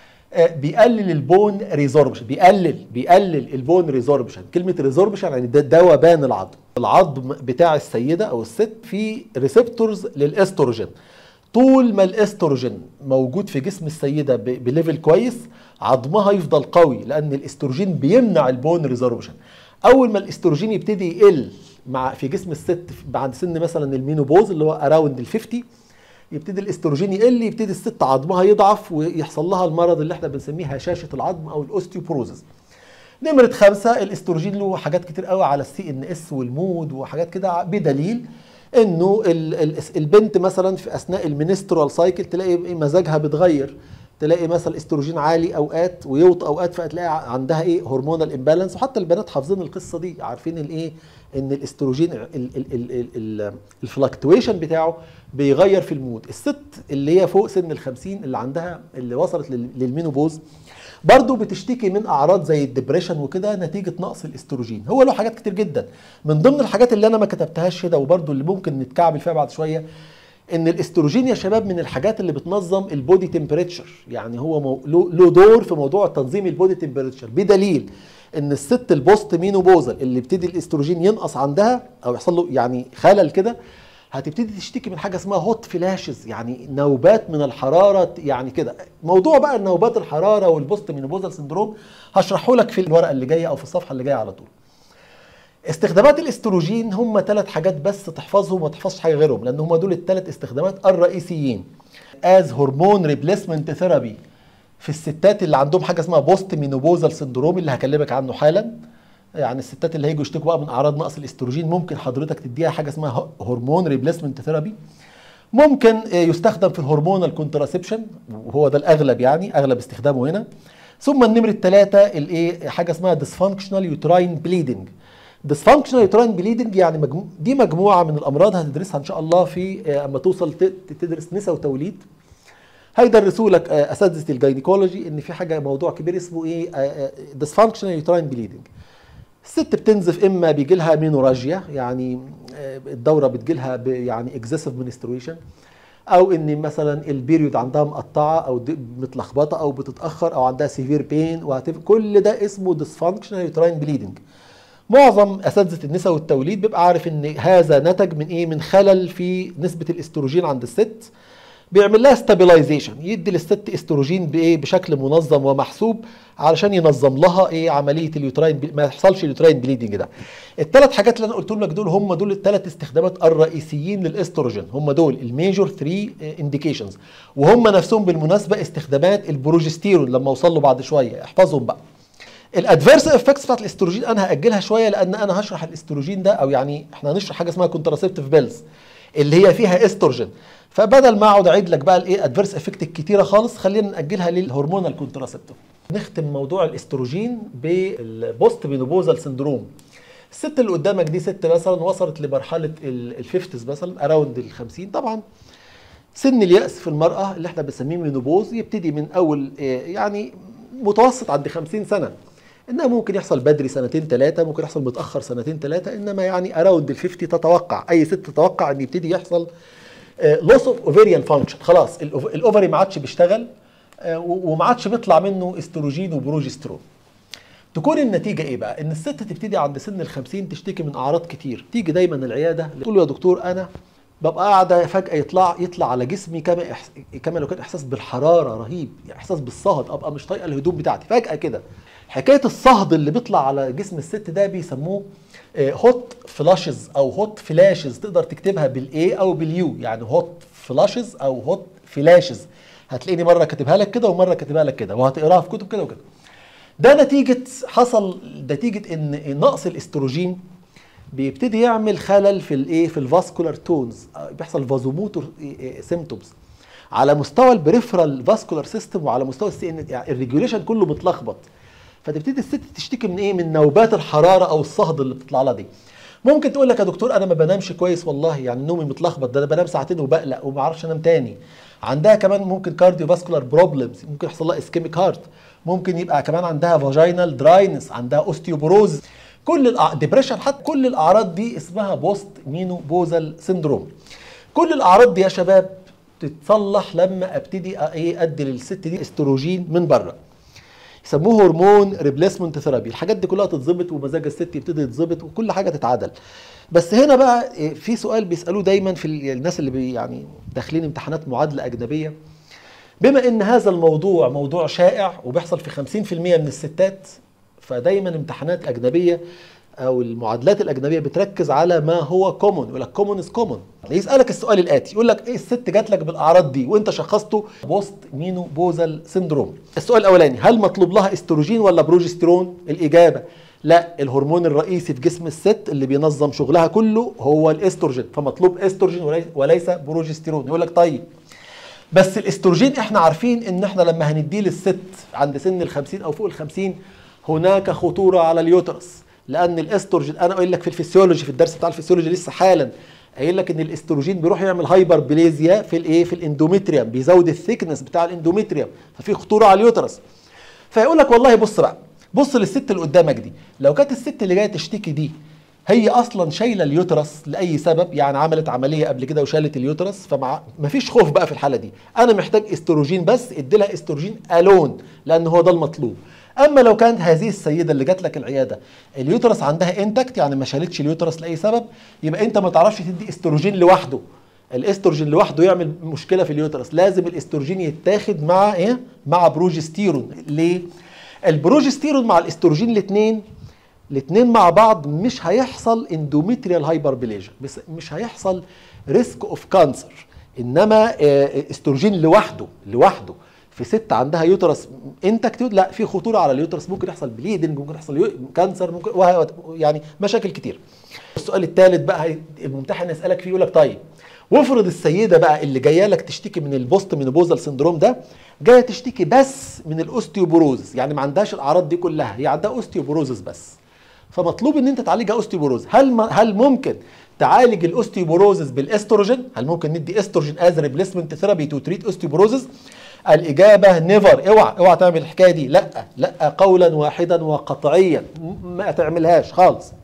بيقلل البون ريزوربشن بيقلل بيقلل البون ريزوربشن كلمه ريزوربشن يعني ده ذوبان العظم العظم بتاع السيده او الست فيه ريسبتورز للاستروجين طول ما الاستروجين موجود في جسم السيده بليفل كويس عظمها يفضل قوي لان الاستروجين بيمنع البون ريزوربشن اول ما الاستروجين يبتدي يقل مع في جسم الست بعد سن مثلا المينوبوز اللي هو اراوند ال 50 يبتدي الاستروجين يقل يبتدي الست عظمها يضعف ويحصل لها المرض اللي احنا بنسميه هشاشه العظم او الاوستيوبروزز نمرة خمسة الاستروجين له حاجات كتير قوي على السي ان اس والمود وحاجات كده بدليل انه البنت مثلا في اثناء المينسترال سايكل تلاقي مزاجها بيتغير تلاقي مثلا استروجين عالي اوقات ويوطى اوقات فتلاقي عندها ايه هرمونال امبالانس وحتى البنات حافظين القصه دي عارفين الايه ان الاستروجين الفلكتويشن بتاعه بيغير في المود الست اللي هي فوق سن ال50 اللي عندها اللي وصلت للمينوبوز برضه بتشتكي من اعراض زي الدبريشن وكده نتيجه نقص الاستروجين هو له حاجات كتير جدا من ضمن الحاجات اللي انا ما كتبتهاش كده وبرضه اللي ممكن نتكعبل فيها بعد شويه ان الاستروجين يا شباب من الحاجات اللي بتنظم البودي تمبريتشر يعني هو مو له دور في موضوع تنظيم البودي تمبريتشر بدليل ان الست البوست مينوبوزل اللي ابتدي الاستروجين ينقص عندها او يحصل له يعني خلل كده هتبتدي تشتكي من حاجه اسمها هوت فلاشز يعني نوبات من الحراره يعني كده موضوع بقى نوبات الحراره والبوست مينوبوزال سندروم هشرحه لك في الورقه اللي جايه او في الصفحه اللي جايه على طول استخدامات الاستروجين هم ثلاث حاجات بس تحفظهم وما تحفظش حاجه غيرهم لان هم دول الثلاث استخدامات الرئيسيين از هرمون ريبليسمنت ثيرابي في الستات اللي عندهم حاجه اسمها بوست مينوبوزال سندروم اللي هكلمك عنه حالا يعني الستات اللي هيجوا يشتكوا بقى من اعراض نقص الاستروجين ممكن حضرتك تديها حاجه اسمها هرمون ريبليسمنت ثيرابي ممكن يستخدم في الهرمونال كونتراسبشن وهو ده الاغلب يعني اغلب استخدامه هنا ثم النمره الثلاثه الايه حاجه اسمها ديسفانكشنال يوتراين بليدنج ديسفانكشنال يوتراين بليدنج يعني مجمو... دي مجموعه من الامراض هتدرسها ان شاء الله في اما توصل تدرس نساء وتوليد هيدرسوا لك اساتذه الجاينيكولوجي ان في حاجه موضوع كبير اسمه ايه ديسفانكشنال يوتراين بليدنج الست بتنزف اما بيجي لها مينوراجيا يعني الدوره بتجي لها يعني اكزيسيف منسترويشن او ان مثلا البيريود عندها مقطعه او متلخبطه او بتتاخر او عندها سيفير بين وهتف كل ده اسمه ديسفانكشنال يوتراين بليدنج معظم اساتذه النساء والتوليد بيبقى عارف ان هذا نتج من ايه من خلل في نسبه الاستروجين عند الست بيعمل لها ستابلايزيشن يدي للست استروجين بايه بشكل منظم ومحسوب علشان ينظم لها ايه عمليه اليوتراين بي... ما يحصلش اليوتراين بليدنج ده الثلاث حاجات اللي انا قلت لك دول هم دول الثلاث استخدامات الرئيسيين للاستروجين هم دول الميجور 3 انديكيشنز وهم نفسهم بالمناسبه استخدامات البروجستيرون لما اوصل له بعد شويه احفظهم بقى الادفيرس افكتس بتاعت الاستروجين انا هاجلها شويه لان انا هشرح الاستروجين ده او يعني احنا هنشرح حاجه اسمها كونتراسيبتيف بيلز اللي هي فيها استروجين فبدل ما اقعد اعيد لك بقى الايه ادفيرس افكت الكتيره خالص خلينا ناجلها للهرمونال كونتراسيبتيف نختم موضوع الاستروجين بالبوست مينوبوزال سندروم الست اللي قدامك دي ست مثلا وصلت لمرحله الفيفتس مثلا اراوند ال 50 طبعا سن اليأس في المرأة اللي احنا بنسميه مينوبوز يبتدي من أول يعني متوسط عند 50 سنة انها ممكن يحصل بدري سنتين ثلاثه ممكن يحصل متاخر سنتين ثلاثه انما يعني اراوند ال 50 تتوقع اي ست تتوقع ان يبتدي يحصل لوس اوف اوفيريان فانكشن خلاص الاوفري ما عادش بيشتغل وما عادش بيطلع منه استروجين وبروجسترون تكون النتيجة إيه بقى؟ إن الست تبتدي عند سن ال 50 تشتكي من أعراض كتير، تيجي دايما العيادة تقول له يا دكتور أنا ببقى قاعدة فجأة يطلع يطلع على جسمي كما إحس... كما لو كان إحساس بالحرارة رهيب، يعني إحساس بالصهد أبقى مش طايقة الهدوم بتاعتي، فجأة كده حكايه الصهد اللي بيطلع على جسم الست ده بيسموه هوت فلاشز او هوت فلاشز تقدر تكتبها بالاي او باليو يعني هوت فلاشز او هوت فلاشز هتلاقيني مره كاتبها لك كده ومره كاتبها لك كده وهتقراها في كتب كده وكده ده نتيجه حصل نتيجه ان نقص الاستروجين بيبتدي يعمل خلل في الايه في الفاسكولار تونز بيحصل فازوموتور سيمتومز على مستوى البريفرال فاسكولار سيستم وعلى مستوى السي ان يعني الريجوليشن كله متلخبط فتبتدي الست تشتكي من ايه من نوبات الحراره او الصهد اللي بتطلع لها دي ممكن تقول لك يا دكتور انا ما بنامش كويس والله يعني نومي متلخبط ده انا بنام ساعتين وبقلق وما اعرفش انام تاني عندها كمان ممكن كارديو فاسكولار بروبلمز ممكن يحصل لها اسكيميك هارت ممكن يبقى كمان عندها فاجينال دراينس عندها اوستيوبروز كل الأع... ديبريشن حتى كل الاعراض دي اسمها بوست مينو بوزال سيندروم كل الاعراض دي يا شباب تتصلح لما ابتدي ايه ادي للست دي استروجين من بره يسموه هرمون ريبليسمنت ثيرابي الحاجات دي كلها تتظبط ومزاج الست يبتدي يتظبط وكل حاجه تتعدل بس هنا بقى في سؤال بيسالوه دايما في الناس اللي بي يعني داخلين امتحانات معادله اجنبيه بما ان هذا الموضوع موضوع شائع وبيحصل في 50% من الستات فدايما امتحانات اجنبيه او المعادلات الاجنبيه بتركز على ما هو كومون يقول لك كومون از كومون يسالك السؤال الاتي يقول لك ايه الست جات لك بالاعراض دي وانت شخصته بوست مينو بوزال سيندروم السؤال الاولاني هل مطلوب لها استروجين ولا بروجسترون الاجابه لا الهرمون الرئيسي في جسم الست اللي بينظم شغلها كله هو الاستروجين فمطلوب استروجين وليس بروجسترون يقول لك طيب بس الاستروجين احنا عارفين ان احنا لما هنديه للست عند سن ال 50 او فوق ال 50 هناك خطوره على اليوترس لان الاستروجين انا قايل لك في الفسيولوجي في الدرس بتاع الفسيولوجي لسه حالا قايل لك ان الاستروجين بيروح يعمل هايبر بليزيا في الايه في الاندوميتريوم بيزود الثيكنس بتاع الاندوميتريوم ففي خطوره على اليوترس فيقول لك والله بص بقى بص للست اللي قدامك دي لو كانت الست اللي جايه تشتكي دي هي اصلا شايله اليوترس لاي سبب يعني عملت عمليه قبل كده وشالت اليوترس فمع مفيش خوف بقى في الحاله دي انا محتاج استروجين بس ادي لها استروجين الون لان هو ده المطلوب اما لو كانت هذه السيده اللي جات لك العياده اليوترس عندها انتكت يعني ما شالتش اليوترس لاي سبب يبقى انت ما تعرفش تدي استروجين لوحده الاستروجين لوحده يعمل مشكله في اليوترس لازم الاستروجين يتاخد مع ايه مع بروجستيرون ليه البروجستيرون مع الاستروجين الاثنين الاثنين مع بعض مش هيحصل اندوميتريال هايبربليجيا بس مش هيحصل ريسك اوف كانسر انما استروجين لوحده لوحده في ست عندها يوترس انتكت لا في خطوره على اليوترس ممكن يحصل بليدنج ممكن يحصل كانسر ممكن وه... يعني مشاكل كتير السؤال الثالث بقى الممتحن يسالك فيه يقول لك طيب وافرض السيده بقى اللي جايه لك تشتكي من البوست مينوبوزال سندروم ده جايه تشتكي بس من الاوستيوبروزس يعني ما عندهاش الاعراض دي كلها هي عندها اوستيوبروزس بس فمطلوب ان انت تعالجها اوستيوبروز هل هل ممكن تعالج الاوستيوبروزس بالاستروجين هل ممكن ندي استروجين از ريبليسمنت ثيرابي تو تريت اوستيوبروزس الاجابه نيفر اوعى اوعى تعمل الحكايه دي لا لا قولا واحدا وقطعيا ما تعملهاش خالص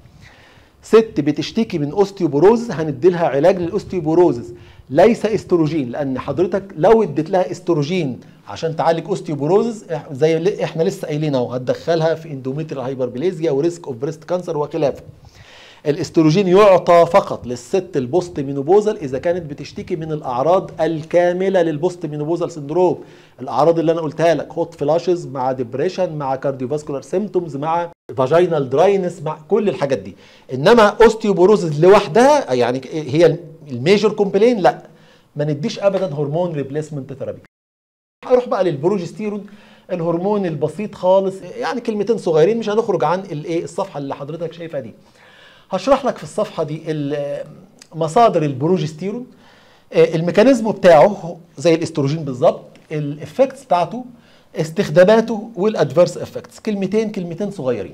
ست بتشتكي من اوستيوبروزس هندي لها علاج للاوستيوبروزس ليس استروجين لان حضرتك لو اديت لها استروجين عشان تعالج اوستيوبروزس زي احنا لسه قايلين اهو هتدخلها في اندوميتريال هايبربليزيا وريسك اوف بريست كانسر وخلافه الاستروجين يعطى فقط للست البوست مينوبوزال اذا كانت بتشتكي من الاعراض الكامله للبوست مينوبوزال سندروم الاعراض اللي انا قلتها لك هوت فلاشز مع ديبريشن مع كارديوفاسكولار سيمتومز مع فاجينال دراينس مع كل الحاجات دي انما اوستيوبوروزز لوحدها يعني هي الميجور كومبلين لا ما نديش ابدا هرمون ريبليسمنت ثيرابي اروح بقى للبروجستيرون الهرمون البسيط خالص يعني كلمتين صغيرين مش هنخرج عن الايه الصفحه اللي حضرتك شايفها دي هشرح لك في الصفحه دي مصادر البروجستيرون الميكانيزم بتاعه زي الاستروجين بالظبط الافكتس بتاعته استخداماته والادفيرس افكتس كلمتين كلمتين صغيرين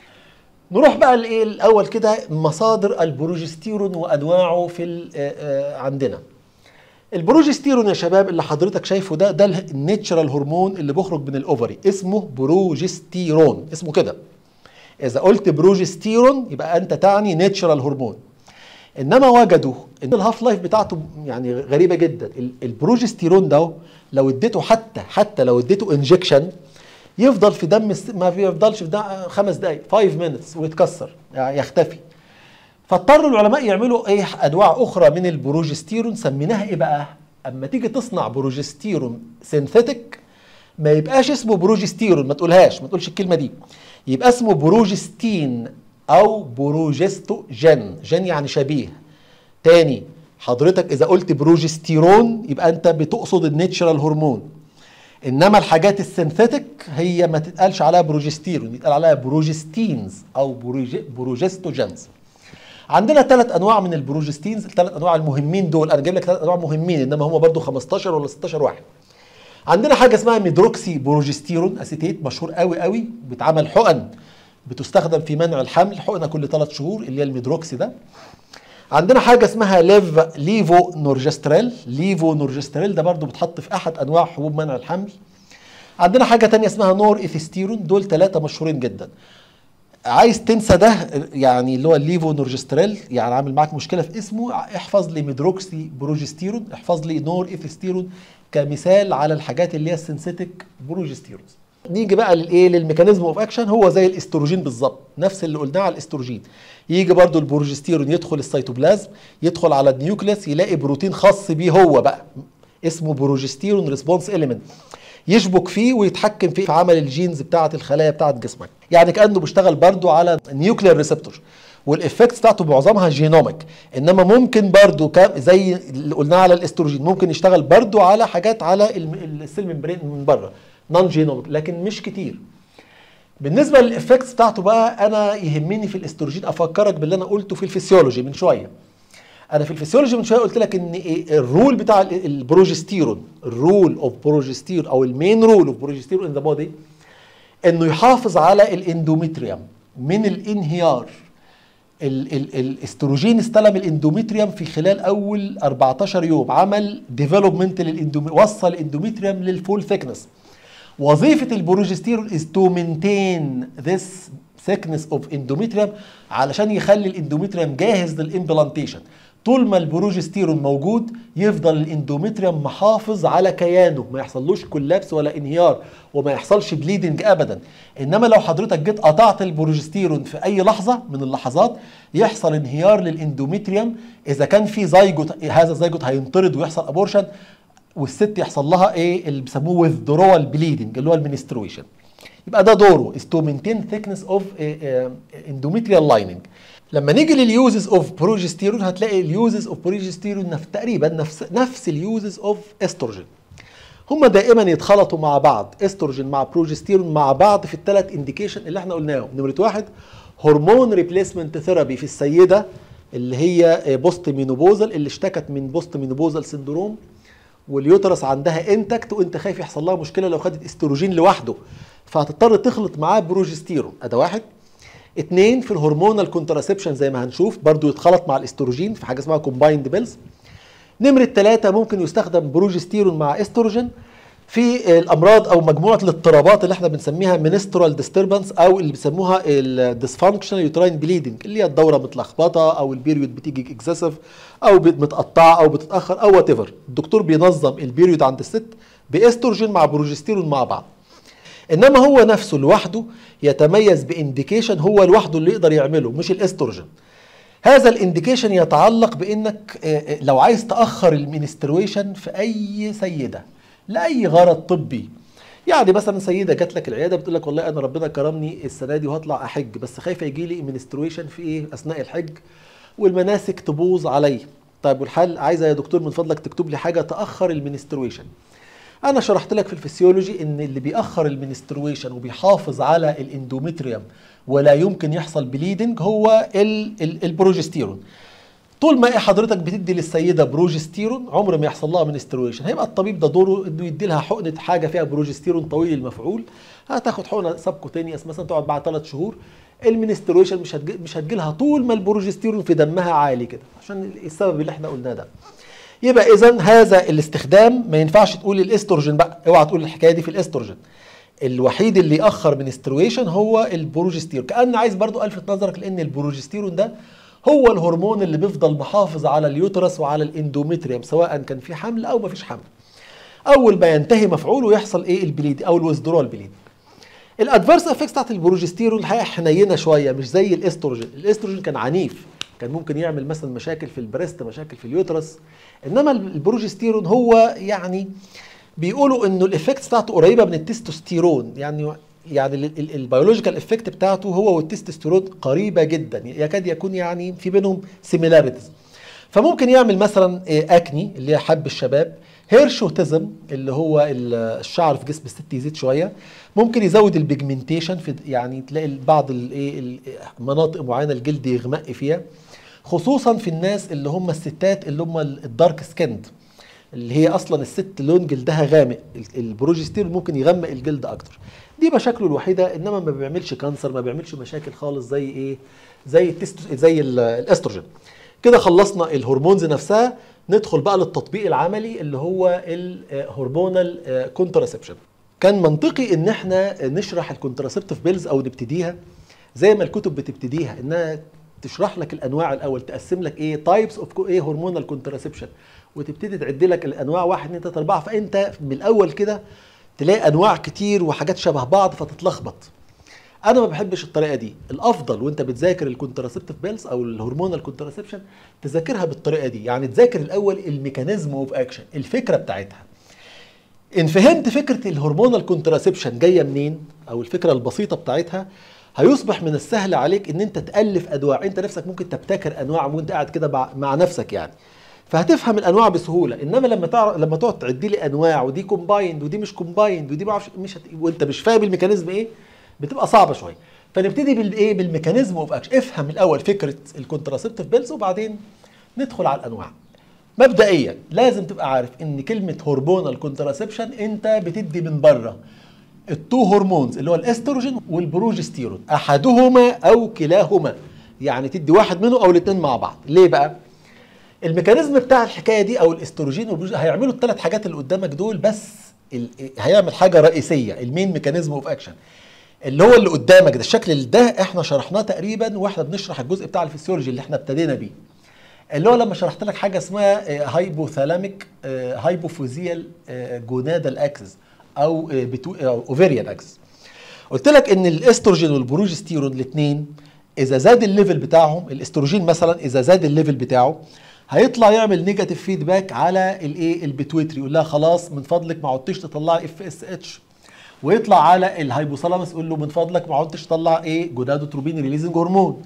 نروح بقى لايه الاول كده مصادر البروجستيرون وانواعه في عندنا البروجستيرون يا شباب اللي حضرتك شايفه ده ده الناتشرال هرمون اللي بيخرج من الاوفري اسمه بروجستيرون اسمه كده اذا قلت بروجستيرون يبقى انت تعني ناتشرال هرمون انما وجدوا ان الهاف لايف بتاعته يعني غريبه جدا البروجستيرون ده لو اديته حتى حتى لو اديته انجكشن يفضل في دم ما بيفضلش في دم خمس دقائق 5 مينتس ويتكسر يعني يختفي فاضطروا العلماء يعملوا ايه انواع اخرى من البروجستيرون سميناها ايه بقى اما تيجي تصنع بروجستيرون سينثيتك ما يبقاش اسمه بروجستيرون ما تقولهاش ما تقولش الكلمه دي يبقى اسمه بروجستين او بروجستوجين جين يعني شبيه تاني حضرتك اذا قلت بروجستيرون يبقى انت بتقصد الناتشرال هرمون انما الحاجات السينثيتك هي ما تتقالش عليها بروجستيرون يتقال عليها بروجستينز او بروجستوجينز عندنا ثلاث انواع من البروجستينز الثلاث انواع المهمين دول انا جايب لك ثلاث انواع مهمين انما هم برضو 15 ولا 16 واحد عندنا حاجه اسمها ميدروكسي بروجستيرون اسيتيت مشهور قوي قوي بيتعمل حقن بتستخدم في منع الحمل حقنه كل ثلاث شهور اللي هي الميدروكسي ده عندنا حاجه اسمها ليف ليفو نورجستريل ليفو نورجستريل ده برضو بتحط في احد انواع حبوب منع الحمل عندنا حاجه تانية اسمها نور ايثيستيرون دول ثلاثه مشهورين جدا عايز تنسى ده يعني اللي هو الليفو نورجستريل يعني عامل معاك مشكله في اسمه احفظ لي ميدروكسي بروجستيرون احفظ لي نور ايثيستيرون كمثال على الحاجات اللي هي السنسيتك بروجستيرونز نيجي بقى للايه للميكانيزم اوف اكشن هو زي الاستروجين بالظبط نفس اللي قلناه على الاستروجين يجي برضو البروجستيرون يدخل السيتوبلازم يدخل على النيوكليس يلاقي بروتين خاص بيه هو بقى اسمه بروجستيرون ريسبونس اليمنت يشبك فيه ويتحكم فيه في عمل الجينز بتاعه الخلايا بتاعه جسمك يعني كانه بيشتغل برضو على نيوكلير ريسبتور والافكتس بتاعته معظمها جينوميك انما ممكن برضو زي اللي قلناه على الاستروجين ممكن يشتغل برضو على حاجات على السيل ممبرين من بره نون جينوميك لكن مش كتير بالنسبه للافكتس بتاعته بقى انا يهمني في الاستروجين افكرك باللي انا قلته في الفسيولوجي من شويه انا في الفسيولوجي من شويه قلت لك ان إيه الرول بتاع البروجستيرون الرول اوف بروجستيرون او المين رول اوف بروجستيرون ان ذا بودي انه يحافظ على الاندوميتريوم من الانهيار ال ال الاستروجين استلم الاندوميتريوم في خلال اول 14 يوم عمل ديفلوبمنت للاندوميتريوم وصل الاندوميتريوم للفول ثيكنس وظيفه البروجستيرون از تو مينتين ذس ثيكنس اوف اندوميتريوم علشان يخلي الاندوميتريوم جاهز للامبلانتيشن طول ما البروجستيرون موجود يفضل الاندوميتريوم محافظ على كيانه ما يحصلوش كولابس ولا انهيار وما يحصلش بليدنج ابدا انما لو حضرتك جيت قطعت البروجستيرون في اي لحظه من اللحظات يحصل انهيار للاندوميتريوم اذا كان في زيجوت هذا الزيجوت هينطرد ويحصل ابورشن والست يحصل لها ايه اللي بيسموه withdrawal بليدنج اللي هو المنسترويشن يبقى ده دوره is to maintain thickness of endometrial lining لما نيجي لليوزز اوف بروجستيرون هتلاقي اليوزز اوف بروجستيرون نفس تقريبا نفس نفس اليوزز اوف استروجين هما دائما يتخلطوا مع بعض استروجين مع بروجستيرون مع بعض في الثلاث انديكيشن اللي احنا قلناهم نمره واحد هرمون ريبليسمنت ثيرابي في السيده اللي هي بوست مينوبوزال اللي اشتكت من بوست مينوبوزال سندروم واليوترس عندها انتكت وانت خايف يحصل لها مشكله لو خدت استروجين لوحده فهتضطر تخلط معاه بروجستيرون ادي واحد اتنين في الهرمونال كونتراسبشن زي ما هنشوف برضو يتخلط مع الاستروجين في حاجه اسمها كومبايند بيلز نمرة ثلاثة ممكن يستخدم بروجستيرون مع استروجين في الامراض او مجموعه الاضطرابات اللي احنا بنسميها منسترال ديستربنس او اللي بيسموها الديسفانكشنال يوتراين بليدنج اللي هي الدوره متلخبطه او البيريود بتيجي اكسسيف او متقطعه او بتتاخر او وات الدكتور بينظم البيريود عند الست باستروجين مع بروجستيرون مع بعض انما هو نفسه لوحده يتميز بانديكيشن هو لوحده اللي يقدر يعمله مش الاستروجين هذا الانديكيشن يتعلق بانك آه، آه، لو عايز تاخر المينسترويشن في اي سيده لاي غرض طبي يعني مثلا سيده جات لك العياده بتقول لك والله انا ربنا كرمني السنه دي وهطلع احج بس خايفه يجي لي منسترويشن في ايه اثناء الحج والمناسك تبوظ عليا طيب والحل عايزه يا دكتور من فضلك تكتب لي حاجه تاخر المنسترويشن انا شرحت لك في الفسيولوجي ان اللي بيأخر المنسترويشن وبيحافظ على الاندومتريوم ولا يمكن يحصل بليدنج هو ال- ال- البروجستيرون طول ما حضرتك بتدي للسيده بروجستيرون عمر ما يحصل لها منسترويشن هيبقى الطبيب ده دوره انه يدي لها حقنه حاجه فيها بروجستيرون طويل المفعول هتاخد حقنه سبكوتينيوس مثلا تقعد بعد ثلاث شهور المنسترويشن مش هتجي مش هتجي لها طول ما البروجستيرون في دمها عالي كده عشان السبب اللي احنا قلناه ده يبقى اذا هذا الاستخدام ما ينفعش تقول الاستروجين بقى اوعى تقول الحكايه دي في الاستروجين الوحيد اللي ياخر من استرويشن هو البروجستيرون كان عايز برضو الفت نظرك لان البروجستيرون ده هو الهرمون اللي بيفضل محافظ على اليوترس وعلى الاندومتريوم سواء كان في حمل او ما فيش حمل اول ما ينتهي مفعوله يحصل ايه البليد او الويزدرول بليد الادفيرس افكتس بتاعت البروجستيرون الحقيقه حنينه شويه مش زي الاستروجين الاستروجين كان عنيف كان ممكن يعمل مثلا مشاكل في البريست مشاكل في اليوترس انما البروجستيرون هو يعني بيقولوا انه الافكتس بتاعته قريبه من التستوستيرون يعني يعني البيولوجيكال افكت بتاعته هو والتستوستيرون قريبه جدا يكاد يكون يعني في بينهم سيميلاريتيز فممكن يعمل مثلا آه، اكني اللي هي حب الشباب هيرشوتيزم اللي هو ال- الشعر في جسم الست يزيد شويه ممكن يزود البيجمنتيشن في يعني تلاقي بعض الايه ال- مناطق معينه الجلد يغمق فيها خصوصا في الناس اللي هم الستات اللي هم الدارك سكند اللي هي اصلا الست لون جلدها غامق ال- البروجستيرون ممكن يغمق الجلد اكتر دي مشاكله الوحيده انما ما بيعملش كانسر ما بيعملش مشاكل خالص زي ايه زي التستو زي ال- الاستروجين كده خلصنا الهرمونز نفسها ندخل بقى للتطبيق العملي اللي هو الهرمونال كونتراسبشن كان منطقي ان احنا نشرح الكونتراسبتيف بيلز او نبتديها زي ما الكتب بتبتديها انها تشرح لك الانواع الاول تقسم لك ايه تايبس اوف ايه هرمونال كونتراسبشن وتبتدي تعد لك الانواع 1 2 3 4 فانت من الاول كده تلاقي انواع كتير وحاجات شبه بعض فتتلخبط انا ما بحبش الطريقه دي الافضل وانت بتذاكر الكونتراسبتيف بيلز او الهرمونال كونتراسبشن تذاكرها بالطريقه دي يعني تذاكر الاول الميكانيزم اوف اكشن الفكره بتاعتها ان فهمت فكره الهرمونال كونتراسبشن جايه منين او الفكره البسيطه بتاعتها هيصبح من السهل عليك ان انت تالف انواع انت نفسك ممكن تبتكر انواع وانت قاعد كده مع, مع نفسك يعني فهتفهم الانواع بسهوله انما لما تعرف لما تقعد تعد لي انواع ودي كومبايند ودي مش كومبايند ودي ما اعرفش مش هت... وانت مش فاهم الميكانيزم ايه بتبقى صعبه شويه فنبتدي بالايه بالميكانيزم اوف اكشن افهم الاول فكره الكونتراسبتيف بيلز وبعدين ندخل على الانواع مبدئيا لازم تبقى عارف ان كلمه هرمونال كونتراسبشن انت بتدي من بره التو هرمونز اللي هو الاستروجين والبروجستيرون احدهما او كلاهما يعني تدي واحد منه او الاثنين مع بعض ليه بقى الميكانيزم بتاع الحكايه دي او الاستروجين والبروجستيرون هيعملوا الثلاث حاجات اللي قدامك دول بس ال- هيعمل حاجه رئيسيه المين ميكانيزم اوف اكشن اللي هو اللي قدامك ده الشكل ده احنا شرحناه تقريبا واحنا بنشرح الجزء بتاع الفسيولوجي اللي احنا ابتدينا بيه اللي هو لما شرحت لك حاجه اسمها هايبوثالاميك هايبوفوزيال جونادال اكسس او اوفيريان اكسس قلت لك ان الاستروجين والبروجستيرون الاثنين اذا زاد الليفل بتاعهم الاستروجين مثلا اذا زاد الليفل بتاعه هيطلع يعمل نيجاتيف فيدباك على الايه البيتويتري يقول لها خلاص من فضلك ما عدتش تطلعي اف اس اتش ويطلع على الهايبوثالاموس يقول له من فضلك ما عدتش تطلع ايه جونادوتروبين ريليزنج هرمون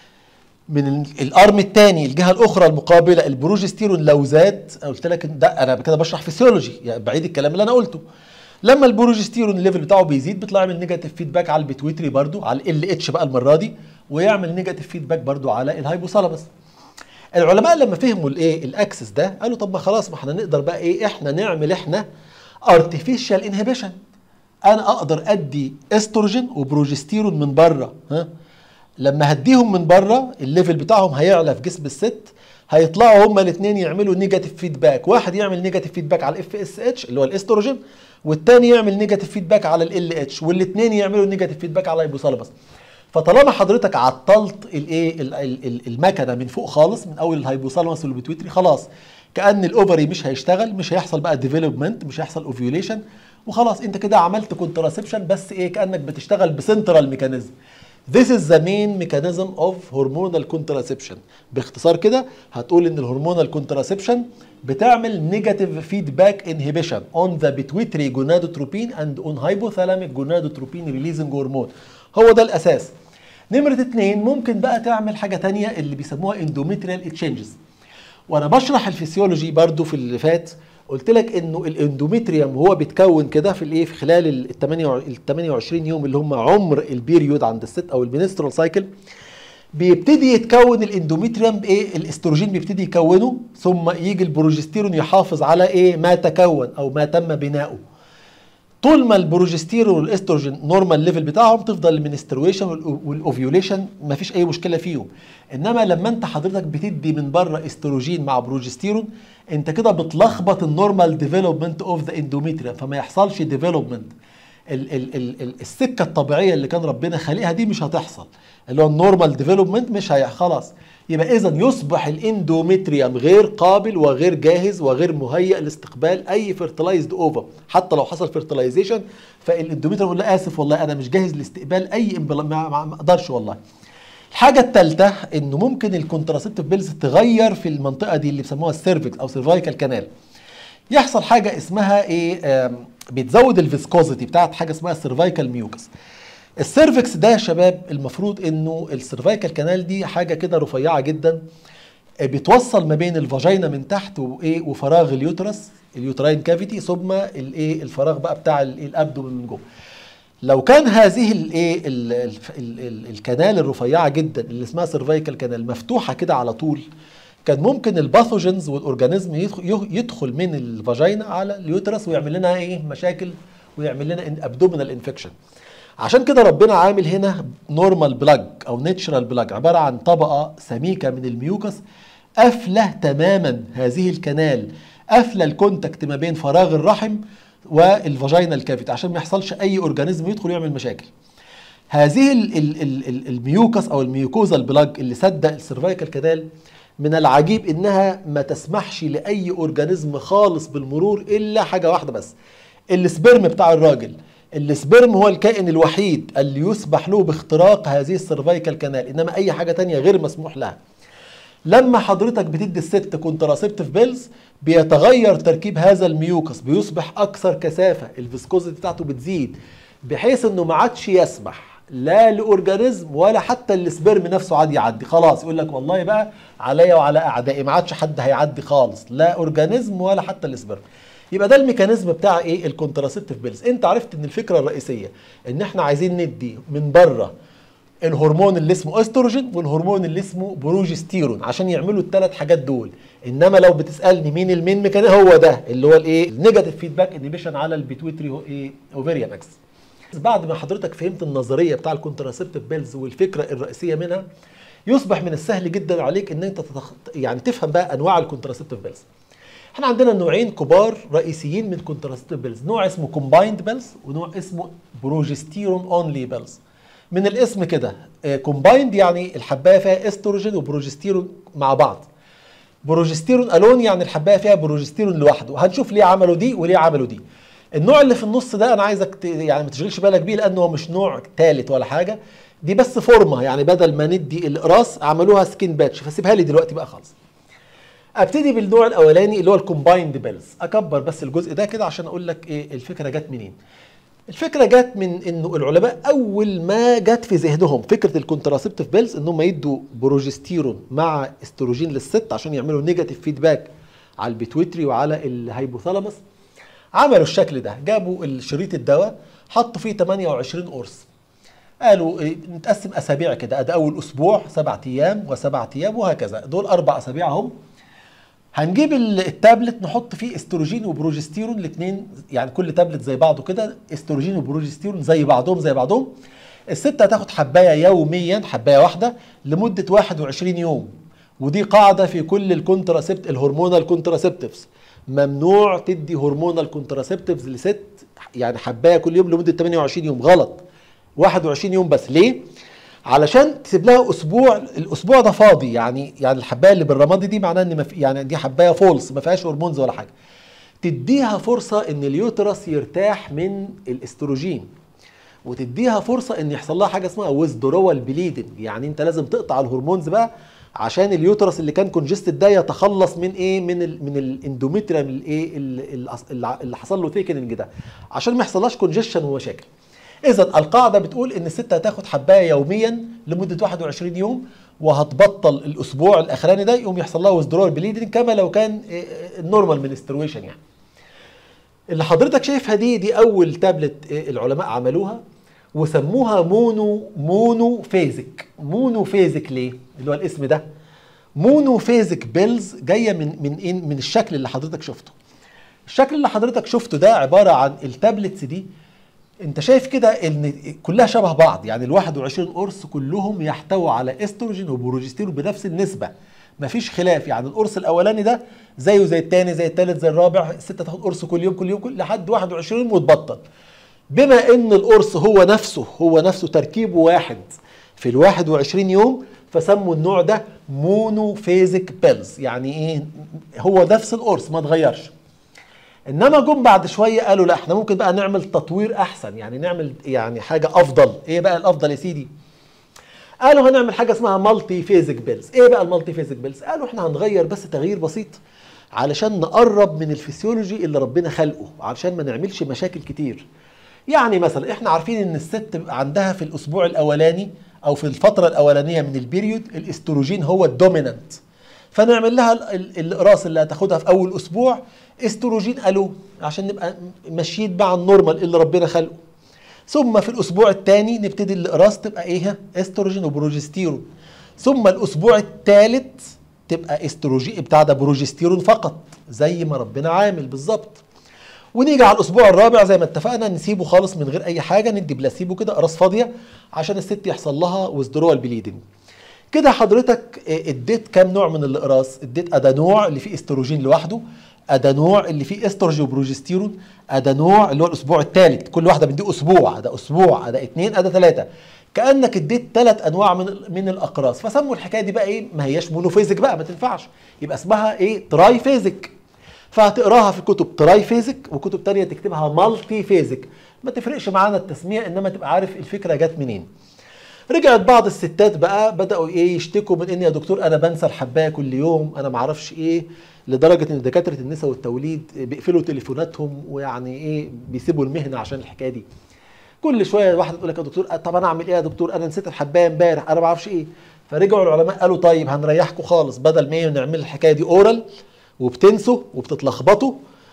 من ال- الارم الثاني الجهه الاخرى المقابله البروجستيرون لو زاد قلت لك ده انا كده بشرح فيسيولوجي يعني بعيد الكلام اللي انا قلته لما البروجستيرون الليفل بتاعه بيزيد بيطلع يعمل نيجاتيف فيدباك على البيتويتري برضو على ال اتش بقى المره دي ويعمل نيجاتيف فيدباك برضو على الهايبوثالاموس العلماء لما فهموا الايه الاكسس ده قالوا طب ما خلاص ما احنا نقدر بقى ايه احنا نعمل احنا ارتفيشال انهبيشن انا اقدر ادي استروجين وبروجستيرون من بره ها لما هديهم من بره الليفل بتاعهم هيعلى في جسم الست هيطلعوا هما الاثنين يعملوا نيجاتيف فيدباك واحد يعمل نيجاتيف فيدباك على الاف اس اتش اللي هو الاستروجين والتاني يعمل نيجاتيف فيدباك على ال اتش والاثنين يعملوا نيجاتيف فيدباك على الهيبوثالاموس فطالما حضرتك عطلت الايه ال- ال- ال- المكنه من فوق خالص من اول الهيبوثالاموس والبيتويتري خلاص كان الاوفري مش هيشتغل مش هيحصل بقى ديفلوبمنت مش هيحصل اوفيوليشن وخلاص انت كده عملت كونتراسبشن بس ايه كانك بتشتغل بسنترال ميكانيزم This is the main mechanism of hormonal contraception باختصار كده هتقول ان الهرمونال contraception بتعمل negative feedback inhibition on the pituitary gonadotropin and on hypothalamic gonadotropin releasing hormone هو ده الاساس نمرة اتنين ممكن بقى تعمل حاجة تانية اللي بيسموها endometrial exchanges وانا بشرح الفسيولوجي برضو في اللي فات قلت لك انه الاندوميتريوم وهو بيتكون كده في الايه في خلال ال 28 يوم اللي هم عمر البيريود عند الست او المينسترال سايكل بيبتدي يتكون الاندوميتريوم بايه الاستروجين بيبتدي يكونه ثم يجي البروجستيرون يحافظ على ايه ما تكون او ما تم بناؤه طول ما البروجستيرون والاستروجين نورمال ليفل بتاعهم تفضل المنسترويشن والاوفيوليشن ما فيش اي مشكله فيهم انما لما انت حضرتك بتدي من بره استروجين مع بروجستيرون انت كده بتلخبط النورمال ديفلوبمنت اوف ذا اندوميتريوم فما يحصلش ديفلوبمنت ال ال ال ال السكه الطبيعيه اللي كان ربنا خالقها دي مش هتحصل اللي هو النورمال ديفلوبمنت مش هي خلاص يبقى اذا يصبح الاندوميتريوم غير قابل وغير جاهز وغير مهيئ لاستقبال اي فيرتلايزد اوفر حتى لو حصل فيرتلايزيشن فالاندوميتريوم يقول لا اسف والله انا مش جاهز لاستقبال اي ما ما اقدرش والله الحاجه الثالثه انه ممكن الكونتراسيبتيف بيلز تغير في المنطقه دي اللي بيسموها السيرفكس او سيرفايكال كانال يحصل حاجه اسمها ايه بتزود الفيسكوزيتي بتاعت حاجه اسمها السيرفايكال ميوكس السيرفكس ده يا شباب المفروض انه السيرفايكال كانال دي حاجه كده رفيعه جدا بتوصل ما بين الفاجينا من تحت وايه وفراغ اليوترس اليوتراين كافيتي ثم الايه الفراغ بقى بتاع الابدومن من جوه لو كان هذه الايه الكنال الرفيعه جدا اللي اسمها سيرفايكال كانال مفتوحه كده على طول كان ممكن الباثوجينز والاورجانيزم يدخل من الفاجينا على اليوترس ويعمل لنا ايه مشاكل ويعمل لنا ابدومينال انفكشن عشان كده ربنا عامل هنا نورمال بلاج او ناتشرال بلاج عباره عن طبقه سميكه من الميوكس قافله تماما هذه الكنال قافله الكونتاكت ما بين فراغ الرحم والفاجينال كافيتي عشان ما يحصلش اي اورجانيزم يدخل يعمل مشاكل هذه ال ال ال الميوكس او الميوكوزا البلاج اللي سد السيرفايكال كانال من العجيب انها ما تسمحش لاي اورجانيزم خالص بالمرور الا حاجه واحده بس السبرم بتاع الراجل السبرم هو الكائن الوحيد اللي يسمح له باختراق هذه السيرفايكال كانال انما اي حاجه تانية غير مسموح لها لما حضرتك بتدي الست كونتراسيبتيف بيلز بيتغير تركيب هذا الميوكس بيصبح اكثر كثافه الفيسكوزيتي بتاعته بتزيد بحيث انه ما عادش يسمح لا لاورجانيزم ولا حتى السبرم نفسه عاد يعدي خلاص يقول لك والله بقى عليا وعلى اعدائي ما عادش حد هيعدي خالص لا اورجانيزم ولا حتى السبرم يبقى ده الميكانيزم بتاع ايه الكونتراسيبتيف بيلز انت عرفت ان الفكره الرئيسيه ان احنا عايزين ندي من بره الهرمون اللي اسمه استروجين والهرمون اللي اسمه بروجستيرون عشان يعملوا الثلاث حاجات دول انما لو بتسالني مين المين ميكانيزم هو ده اللي هو الايه النيجاتيف فيدباك انيبيشن على البيتويتري ايه اوفيريان اكس بعد ما حضرتك فهمت النظريه بتاع الكونتراسيبتيف بيلز والفكره الرئيسيه منها يصبح من السهل جدا عليك ان انت تتخ... يعني تفهم بقى انواع الكونتراسيبتيف بيلز احنا عندنا نوعين كبار رئيسيين من كونتراسيبتيف بيلز نوع اسمه كومبايند بيلز ونوع اسمه بروجستيرون اونلي بيلز من الاسم كده كومبايند يعني الحبايه فيها استروجين وبروجستيرون مع بعض بروجستيرون الون يعني الحبايه فيها بروجستيرون لوحده هنشوف ليه عملوا دي وليه عملوا دي النوع اللي في النص ده انا عايزك ت... يعني ما تشغلش بالك بيه لانه هو مش نوع ثالث ولا حاجه دي بس فورمه يعني بدل ما ندي الاقراص عملوها سكين باتش فسيبها لي دلوقتي بقى خالص ابتدي بالنوع الاولاني اللي هو الكومبايند بيلز اكبر بس الجزء ده كده عشان اقول لك ايه الفكره جت منين الفكره جت من انه العلماء اول ما جت في ذهنهم فكره الكونتراسيبتيف بيلز انهم يدوا بروجستيرون مع استروجين للست عشان يعملوا نيجاتيف فيدباك على البيتويتري وعلى الهيبوثالاموس عملوا الشكل ده جابوا الشريط الدواء حطوا فيه 28 قرص قالوا إيه نتقسم اسابيع كده ادي اول اسبوع سبعة ايام وسبعة ايام وهكذا دول اربع اسابيع اهم هنجيب التابلت نحط فيه استروجين وبروجستيرون الاثنين يعني كل تابلت زي بعضه كده استروجين وبروجستيرون زي بعضهم زي بعضهم الست هتاخد حبايه يوميا حبايه واحده لمده 21 يوم ودي قاعده في كل الكونتراسبت الهرمونال كونتراسبتيفز ممنوع تدي هرمونال كونتراسبتيفز لست يعني حبايه كل يوم لمده 28 يوم غلط 21 يوم بس ليه علشان تسيب لها اسبوع الاسبوع ده فاضي يعني يعني الحبايه اللي بالرمادي دي معناها ان مف... يعني دي حبايه فولس ما فيهاش هرمونز ولا حاجه تديها فرصه ان اليوترس يرتاح من الاستروجين وتديها فرصه ان يحصل لها حاجه اسمها ويزدرول بليدنج يعني انت لازم تقطع الهرمونز بقى عشان اليوترس اللي كان كونجستد ده يتخلص من ايه من ال من الاندوميتريم الايه اللي حصل له ثيكننج ده عشان ما يحصلهاش كونجيشن ومشاكل اذا القاعده بتقول ان الست هتاخد حبايه يوميا لمده 21 يوم وهتبطل الاسبوع الاخراني ده يقوم يحصل لها ويزدرول بليدنج كما لو كان النورمال منسترويشن يعني اللي حضرتك شايفها دي دي اول تابلت العلماء عملوها وسموها مونو مونو فيزك مونو فيزك ليه اللي هو الاسم ده مونو فيزك بيلز جايه من من إيه من الشكل اللي حضرتك شفته الشكل اللي حضرتك شفته ده عباره عن التابلتس دي انت شايف كده ان كلها شبه بعض يعني ال 21 قرص كلهم يحتوي على استروجين وبروجستيرون بنفس النسبه مفيش خلاف يعني القرص الاولاني ده زيه زي الثاني زي الثالث زي الرابع الست تاخد قرص كل يوم كل يوم كل لحد 21 وتبطل بما ان القرص هو نفسه هو نفسه تركيبه واحد في ال 21 يوم فسموا النوع ده مونوفيزك بيلز يعني ايه هو نفس القرص ما اتغيرش انما جم بعد شويه قالوا لا احنا ممكن بقى نعمل تطوير احسن يعني نعمل يعني حاجه افضل ايه بقى الافضل يا سيدي قالوا هنعمل حاجه اسمها مالتي فيزك بيلز ايه بقى المالتي فيزك بيلز قالوا احنا هنغير بس تغيير بسيط علشان نقرب من الفسيولوجي اللي ربنا خلقه علشان ما نعملش مشاكل كتير يعني مثلا احنا عارفين ان الست عندها في الاسبوع الاولاني او في الفتره الاولانيه من البيريود الاستروجين هو الدومينانت فنعمل لها الاقراص اللي هتاخدها في اول اسبوع استروجين الو عشان نبقى ماشيين مع النورمال اللي ربنا خلقه ثم في الاسبوع الثاني نبتدي الاقراص تبقى ايه استروجين وبروجستيرون ثم الاسبوع الثالث تبقى استروجين بتاع ده بروجستيرون فقط زي ما ربنا عامل بالظبط ونيجي على الاسبوع الرابع زي ما اتفقنا نسيبه خالص من غير اي حاجه ندي بلاسيبو كده اقراص فاضيه عشان الست يحصل لها ويزدرول بليدنج كده حضرتك اديت كام نوع من الاقراص اديت ادا نوع اللي فيه استروجين لوحده ادا نوع اللي فيه استروجين وبروجستيرون ادا نوع اللي هو الاسبوع الثالث كل واحده بندي اسبوع ادا اسبوع ادا اثنين ادا ثلاثه كانك اديت ثلاث انواع من من الاقراص فسموا الحكايه دي بقى ايه ما هياش مونوفيزك بقى ما تنفعش يبقى اسمها ايه تراي فيزك فهتقراها في كتب تراي فيزك وكتب تانية تكتبها مالتي فيزك ما تفرقش معانا التسميه انما تبقى عارف الفكره جت منين رجعت بعض الستات بقى بداوا ايه يشتكوا من ان يا دكتور انا بنسى الحبايه كل يوم انا ما اعرفش ايه لدرجه ان دكاتره النساء والتوليد بيقفلوا تليفوناتهم ويعني ايه بيسيبوا المهنه عشان الحكايه دي كل شويه واحده تقول لك يا دكتور طب انا اعمل ايه يا دكتور انا نسيت الحبايه امبارح انا ما اعرفش ايه فرجعوا العلماء قالوا طيب هنريحكم خالص بدل ما نعمل الحكايه دي اورال وبتنسوا وبتتلخبطوا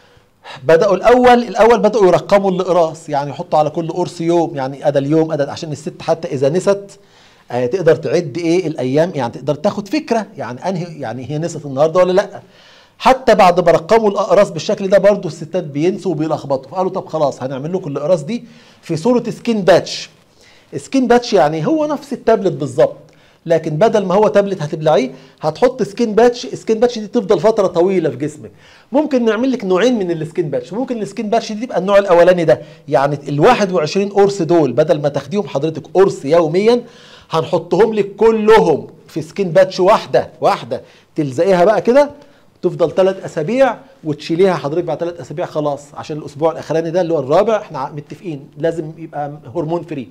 بداوا الاول الاول بداوا يرقموا الاقراص يعني يحطوا على كل قرص يوم يعني ادا اليوم ادا عشان الست حتى اذا نست آه تقدر تعد ايه الايام يعني تقدر تاخد فكره يعني انهي يعني هي نست النهارده ولا لا حتى بعد ما رقموا الاقراص بالشكل ده برضو الستات بينسوا وبيلخبطوا فقالوا طب خلاص هنعمل لكم الاقراص دي في صوره سكين باتش سكين باتش يعني هو نفس التابلت بالظبط لكن بدل ما هو تابلت هتبلعيه هتحط سكين باتش سكين باتش دي تفضل فتره طويله في جسمك ممكن نعمل لك نوعين من السكين باتش ممكن السكين باتش دي تبقى النوع الاولاني ده يعني ال 21 قرص دول بدل ما تاخديهم حضرتك قرص يوميا هنحطهم لك كلهم في سكين باتش واحده واحده تلزقيها بقى كده تفضل ثلاث اسابيع وتشيليها حضرتك بعد ثلاث اسابيع خلاص عشان الاسبوع الاخراني ده اللي هو الرابع احنا متفقين لازم يبقى هرمون فري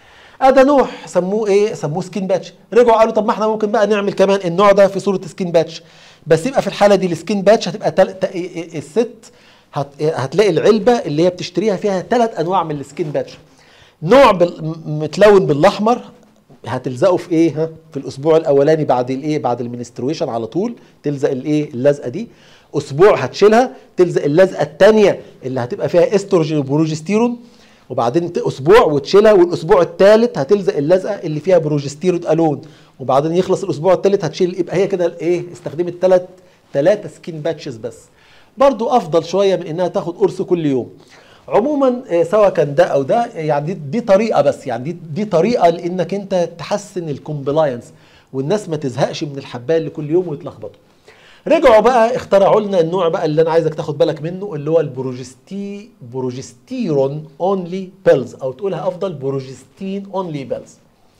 ادا نوع سموه ايه سموه سكين باتش رجعوا قالوا طب ما احنا ممكن بقى نعمل كمان النوع ده في صوره سكين باتش بس يبقى في الحاله دي السكين باتش هتبقى تل... ت... الست هت... هتلاقي العلبه اللي هي بتشتريها فيها ثلاث انواع من السكين باتش نوع بال... متلون بالاحمر هتلزقه في ايه ها في الاسبوع الاولاني بعد الايه بعد المنسترويشن على طول تلزق الايه اللزقه دي اسبوع هتشيلها تلزق اللزقه الثانيه اللي هتبقى فيها استروجين وبروجستيرون وبعدين اسبوع وتشيلها والاسبوع الثالث هتلزق اللزقه اللي فيها بروجستيرون الون وبعدين يخلص الاسبوع الثالث هتشيل يبقى هي كده ايه استخدمت ثلاث ثلاثه سكين باتشز بس برضو افضل شويه من انها تاخد قرص كل يوم عموما سواء كان ده او ده يعني دي, دي طريقه بس يعني دي, دي طريقه لانك انت تحسن الكومبلاينس والناس ما تزهقش من الحبايه اللي كل يوم ويتلخبطوا رجعوا بقى اخترعوا لنا النوع بقى اللي انا عايزك تاخد بالك منه اللي هو البروجستي بروجستيرون اونلي بيلز او تقولها افضل بروجستين اونلي بيلز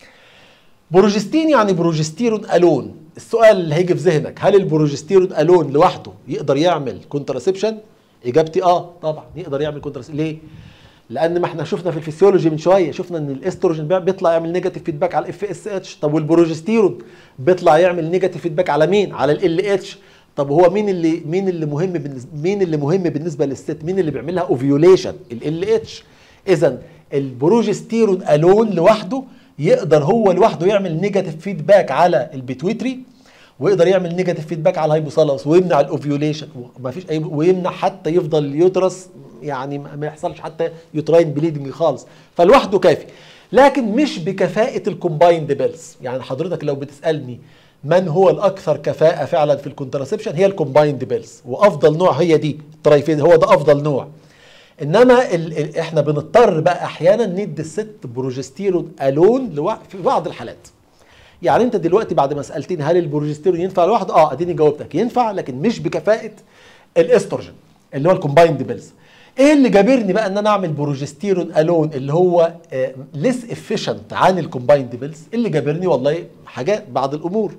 بروجستين يعني بروجستيرون الون السؤال اللي هيجي في ذهنك هل البروجستيرون الون لوحده يقدر يعمل كونتراسبشن اجابتي اه طبعا يقدر يعمل كونتراسبشن ليه لان ما احنا شفنا في الفسيولوجي من شويه شفنا ان الاستروجين بقى بيطلع يعمل نيجاتيف فيدباك على الاف اس اتش طب والبروجستيرون بيطلع يعمل نيجاتيف فيدباك على مين على ال اتش طب هو مين اللي مين اللي مهم بالنسبه مين اللي مهم بالنسبه للست مين اللي بيعملها اوفيوليشن ال اتش اذا البروجستيرون الون لوحده يقدر هو لوحده يعمل نيجاتيف فيدباك على البيتويتري ويقدر يعمل نيجاتيف فيدباك على الهايبوثالاموس ويمنع الاوفيوليشن وما فيش اي ويمنع حتى يفضل اليوترس يعني ما يحصلش حتى يوتراين بليدنج خالص فلوحده كافي لكن مش بكفاءه الكومبايند بيلز يعني حضرتك لو بتسالني من هو الاكثر كفاءه فعلا في الكونتراسبشن هي الكومبايند بيلز وافضل نوع هي دي الترايفيد هو ده افضل نوع انما ال ال احنا بنضطر بقى احيانا ندي الست بروجستيرون الون في بعض الحالات يعني انت دلوقتي بعد ما سالتني هل البروجستيرون ينفع لوحده اه اديني جاوبتك ينفع لكن مش بكفاءه الاستروجين اللي هو الكومبايند بيلز ايه اللي جابرني بقى ان انا اعمل بروجستيرون الون اللي هو ليس افيشنت عن الكومبايند بيلز اللي جابرني والله حاجات بعض الامور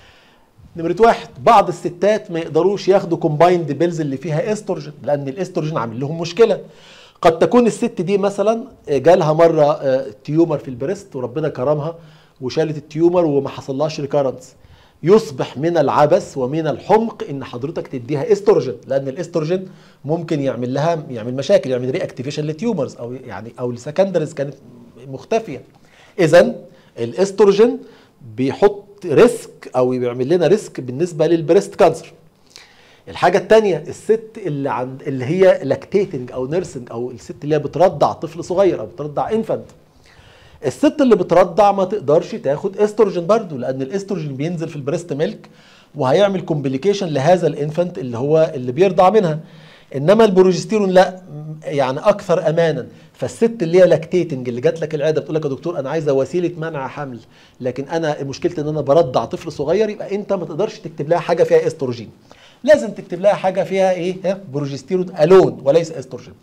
نمرة واحد بعض الستات ما يقدروش ياخدوا كومبايند بيلز اللي فيها استروجين لان الاستروجين عامل لهم مشكله قد تكون الست دي مثلا جالها مره تيومر في البريست وربنا كرمها وشالت التيومر وما حصلهاش ريكارنس يصبح من العبث ومن الحمق ان حضرتك تديها استروجين لان الاستروجين ممكن يعمل لها يعمل مشاكل يعمل ري اكتيفيشن لتيومرز او يعني او السكندرز كانت مختفيه اذا الاستروجين بيحط ريسك او بيعمل لنا ريسك بالنسبه للبريست كانسر الحاجه الثانيه الست اللي عند اللي هي لاكتيتنج او نيرسنج او الست اللي هي بترضع طفل صغير او بترضع انفانت الست اللي بترضع ما تقدرش تاخد استروجين برضو لان الاستروجين بينزل في البريست ميلك وهيعمل كومبليكيشن لهذا الانفانت اللي هو اللي بيرضع منها انما البروجستيرون لا يعني اكثر امانا فالست اللي هي لاكتيتنج اللي جات لك العياده بتقول لك يا دكتور انا عايزه وسيله منع حمل لكن انا مشكلتي ان انا برضع طفل صغير يبقى انت ما تقدرش تكتب لها حاجه فيها استروجين لازم تكتب لها حاجه فيها ايه بروجستيرون الون وليس استروجين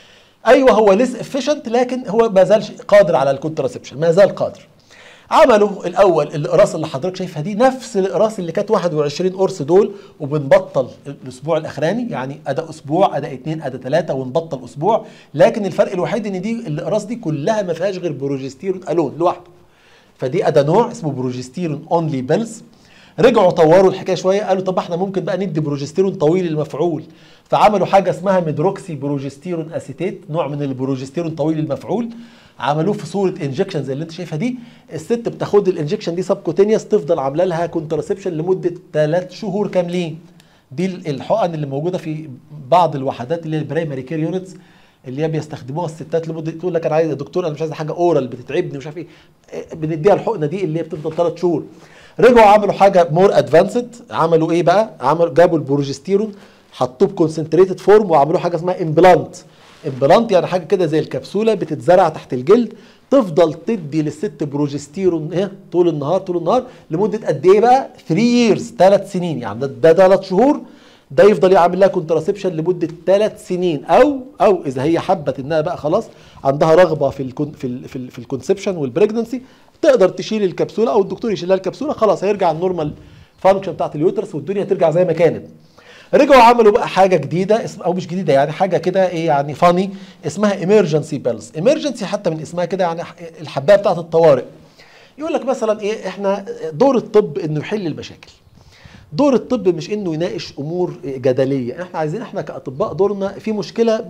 ايوه هو ليس افيشنت لكن هو ما زالش قادر على الكونتراسبشن ما زال قادر عملوا الاول الاقراص اللي حضرتك شايفها دي نفس الاقراص اللي كانت 21 قرص دول وبنبطل الاسبوع الاخراني يعني اداء اسبوع اداء اثنين اداء ثلاثه ونبطل اسبوع لكن الفرق الوحيد ان دي الاقراص دي كلها ما فيهاش غير بروجستيرون الون لوحده فدي اداء نوع اسمه بروجستيرون اونلي بيلز رجعوا طوروا الحكايه شويه قالوا طب احنا ممكن بقى ندي بروجستيرون طويل المفعول فعملوا حاجه اسمها ميدروكسي بروجستيرون اسيتيت نوع من البروجستيرون طويل المفعول عملوه في صوره انجكشن زي اللي انت شايفها دي الست بتاخد الانجكشن دي سبكوتينيوس تفضل عامله لها كونتراسبشن لمده 3 شهور كاملين دي الحقن اللي موجوده في بعض الوحدات اللي هي البرايمري كير يونتس اللي هي بيستخدموها الستات لمده تقول لك انا عايز يا دكتور انا مش عايز حاجه اورال بتتعبني مش عارف ايه بنديها الحقنه دي اللي هي بتفضل 3 شهور رجعوا عملوا حاجه مور ادفانسد عملوا ايه بقى عملوا جابوا البروجستيرون حطوه بكونسنتريتد فورم وعملوا حاجه اسمها امبلانت امبلانت يعني حاجه كده زي الكبسوله بتتزرع تحت الجلد تفضل تدي للست بروجستيرون ايه طول النهار طول النهار لمده قد ايه بقى 3 ييرز 3 سنين يعني ده 3 شهور ده يفضل يعمل لها كونتراسبشن لمده 3 سنين او او اذا هي حبت انها بقى خلاص عندها رغبه في الكون في ال في, ال في الكونسبشن والبريجنسي تقدر تشيل الكبسوله او الدكتور يشيل لها الكبسوله خلاص هيرجع النورمال فانكشن بتاعت اليوترس والدنيا ترجع زي ما كانت رجعوا عملوا بقى حاجه جديده او مش جديده يعني حاجه كده ايه يعني فاني اسمها ايمرجنسي بيلز ايمرجنسي حتى من اسمها كده يعني الحبايه بتاعت الطوارئ يقول لك مثلا ايه احنا دور الطب انه يحل المشاكل دور الطب مش انه يناقش امور جدليه احنا عايزين احنا كاطباء دورنا في مشكله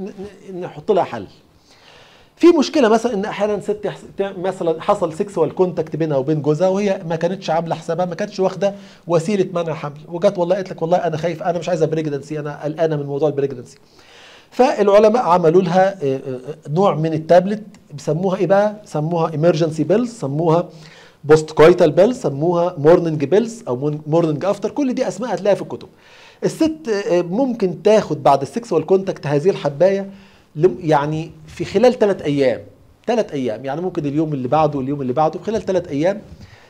نحط لها حل في مشكله مثلا ان احيانا ست مثلا حصل سيكسوال كونتاكت بينها وبين جوزها وهي ما كانتش عامله حسابها ما كانتش واخده وسيله منع حمل وجت والله قالت لك والله انا خايف انا مش عايزه بريجنسي انا قلقانه من موضوع البريجنسي فالعلماء عملوا لها نوع من التابلت بيسموها ايه بقى سموها ايمرجنسي بيلز سموها بوست كويتال بيلز سموها مورنينج بيلز او مورنينج افتر كل دي اسماء هتلاقيها في الكتب الست ممكن تاخد بعد السكسوال كونتاكت هذه الحبايه يعني في خلال ثلاث ايام ثلاث ايام يعني ممكن اليوم اللي بعده واليوم اللي بعده خلال ثلاث ايام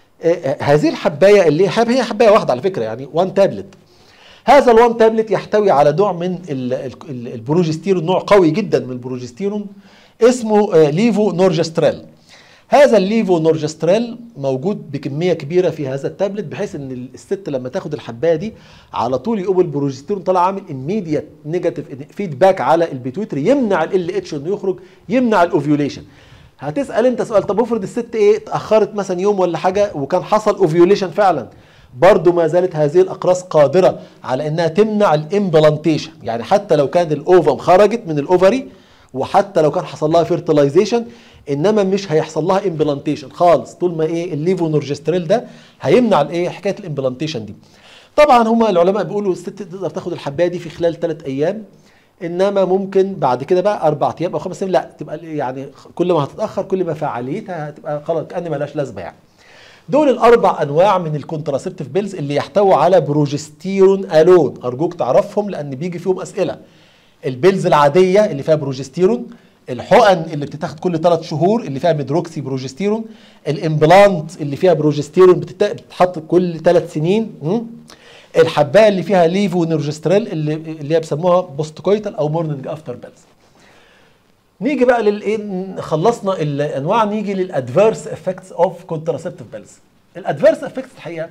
هذه الحبايه اللي هي حبايه واحده على فكره يعني وان تابلت هذا الوان تابلت يحتوي على نوع من البروجستيرون نوع قوي جدا من البروجستيرون اسمه ليفو نورجستريل هذا الليفو نورجستريل موجود بكميه كبيره في هذا التابلت بحيث ان الست لما تاخد الحبايه دي على طول يقوم البروجستيرون طالع عامل immediate نيجاتيف فيدباك على البيتويتري يمنع ال اتش انه يخرج يمنع الاوفيوليشن هتسال انت سؤال طب افرض الست ايه اتاخرت مثلا يوم ولا حاجه وكان حصل اوفيوليشن فعلا برضو ما زالت هذه الاقراص قادره على انها تمنع الامبلانتيشن يعني حتى لو كان الاوفم خرجت من الاوفري وحتى لو كان حصل لها فيرتلايزيشن انما مش هيحصل لها امبلانتيشن خالص طول ما ايه الليفونورجستريل ده هيمنع الايه حكايه الامبلانتيشن دي طبعا هم العلماء بيقولوا الست تقدر تاخد الحبايه دي في خلال ثلاث ايام انما ممكن بعد كده بقى اربع ايام او خمس ايام لا تبقى يعني كل ما هتتاخر كل ما فعاليتها هتبقى خلاص كان مالهاش لازمه يعني دول الاربع انواع من الكونتراسبتيف بيلز اللي يحتووا على بروجستيرون الون ارجوك تعرفهم لان بيجي فيهم اسئله البيلز العاديه اللي فيها بروجستيرون الحقن اللي بتتاخد كل ثلاث شهور اللي فيها ميدروكسي بروجستيرون الامبلانت اللي فيها بروجستيرون بتتحط كل ثلاث سنين الحبايه اللي فيها ليفو نيرجستريل اللي اللي هي بيسموها بوستكويتال او مورنينج افتر بيلز نيجي بقى للايه خلصنا الانواع نيجي للادفيرس افكتس اوف كونتراسبتيف بيلز الادفيرس افكتس الحقيقه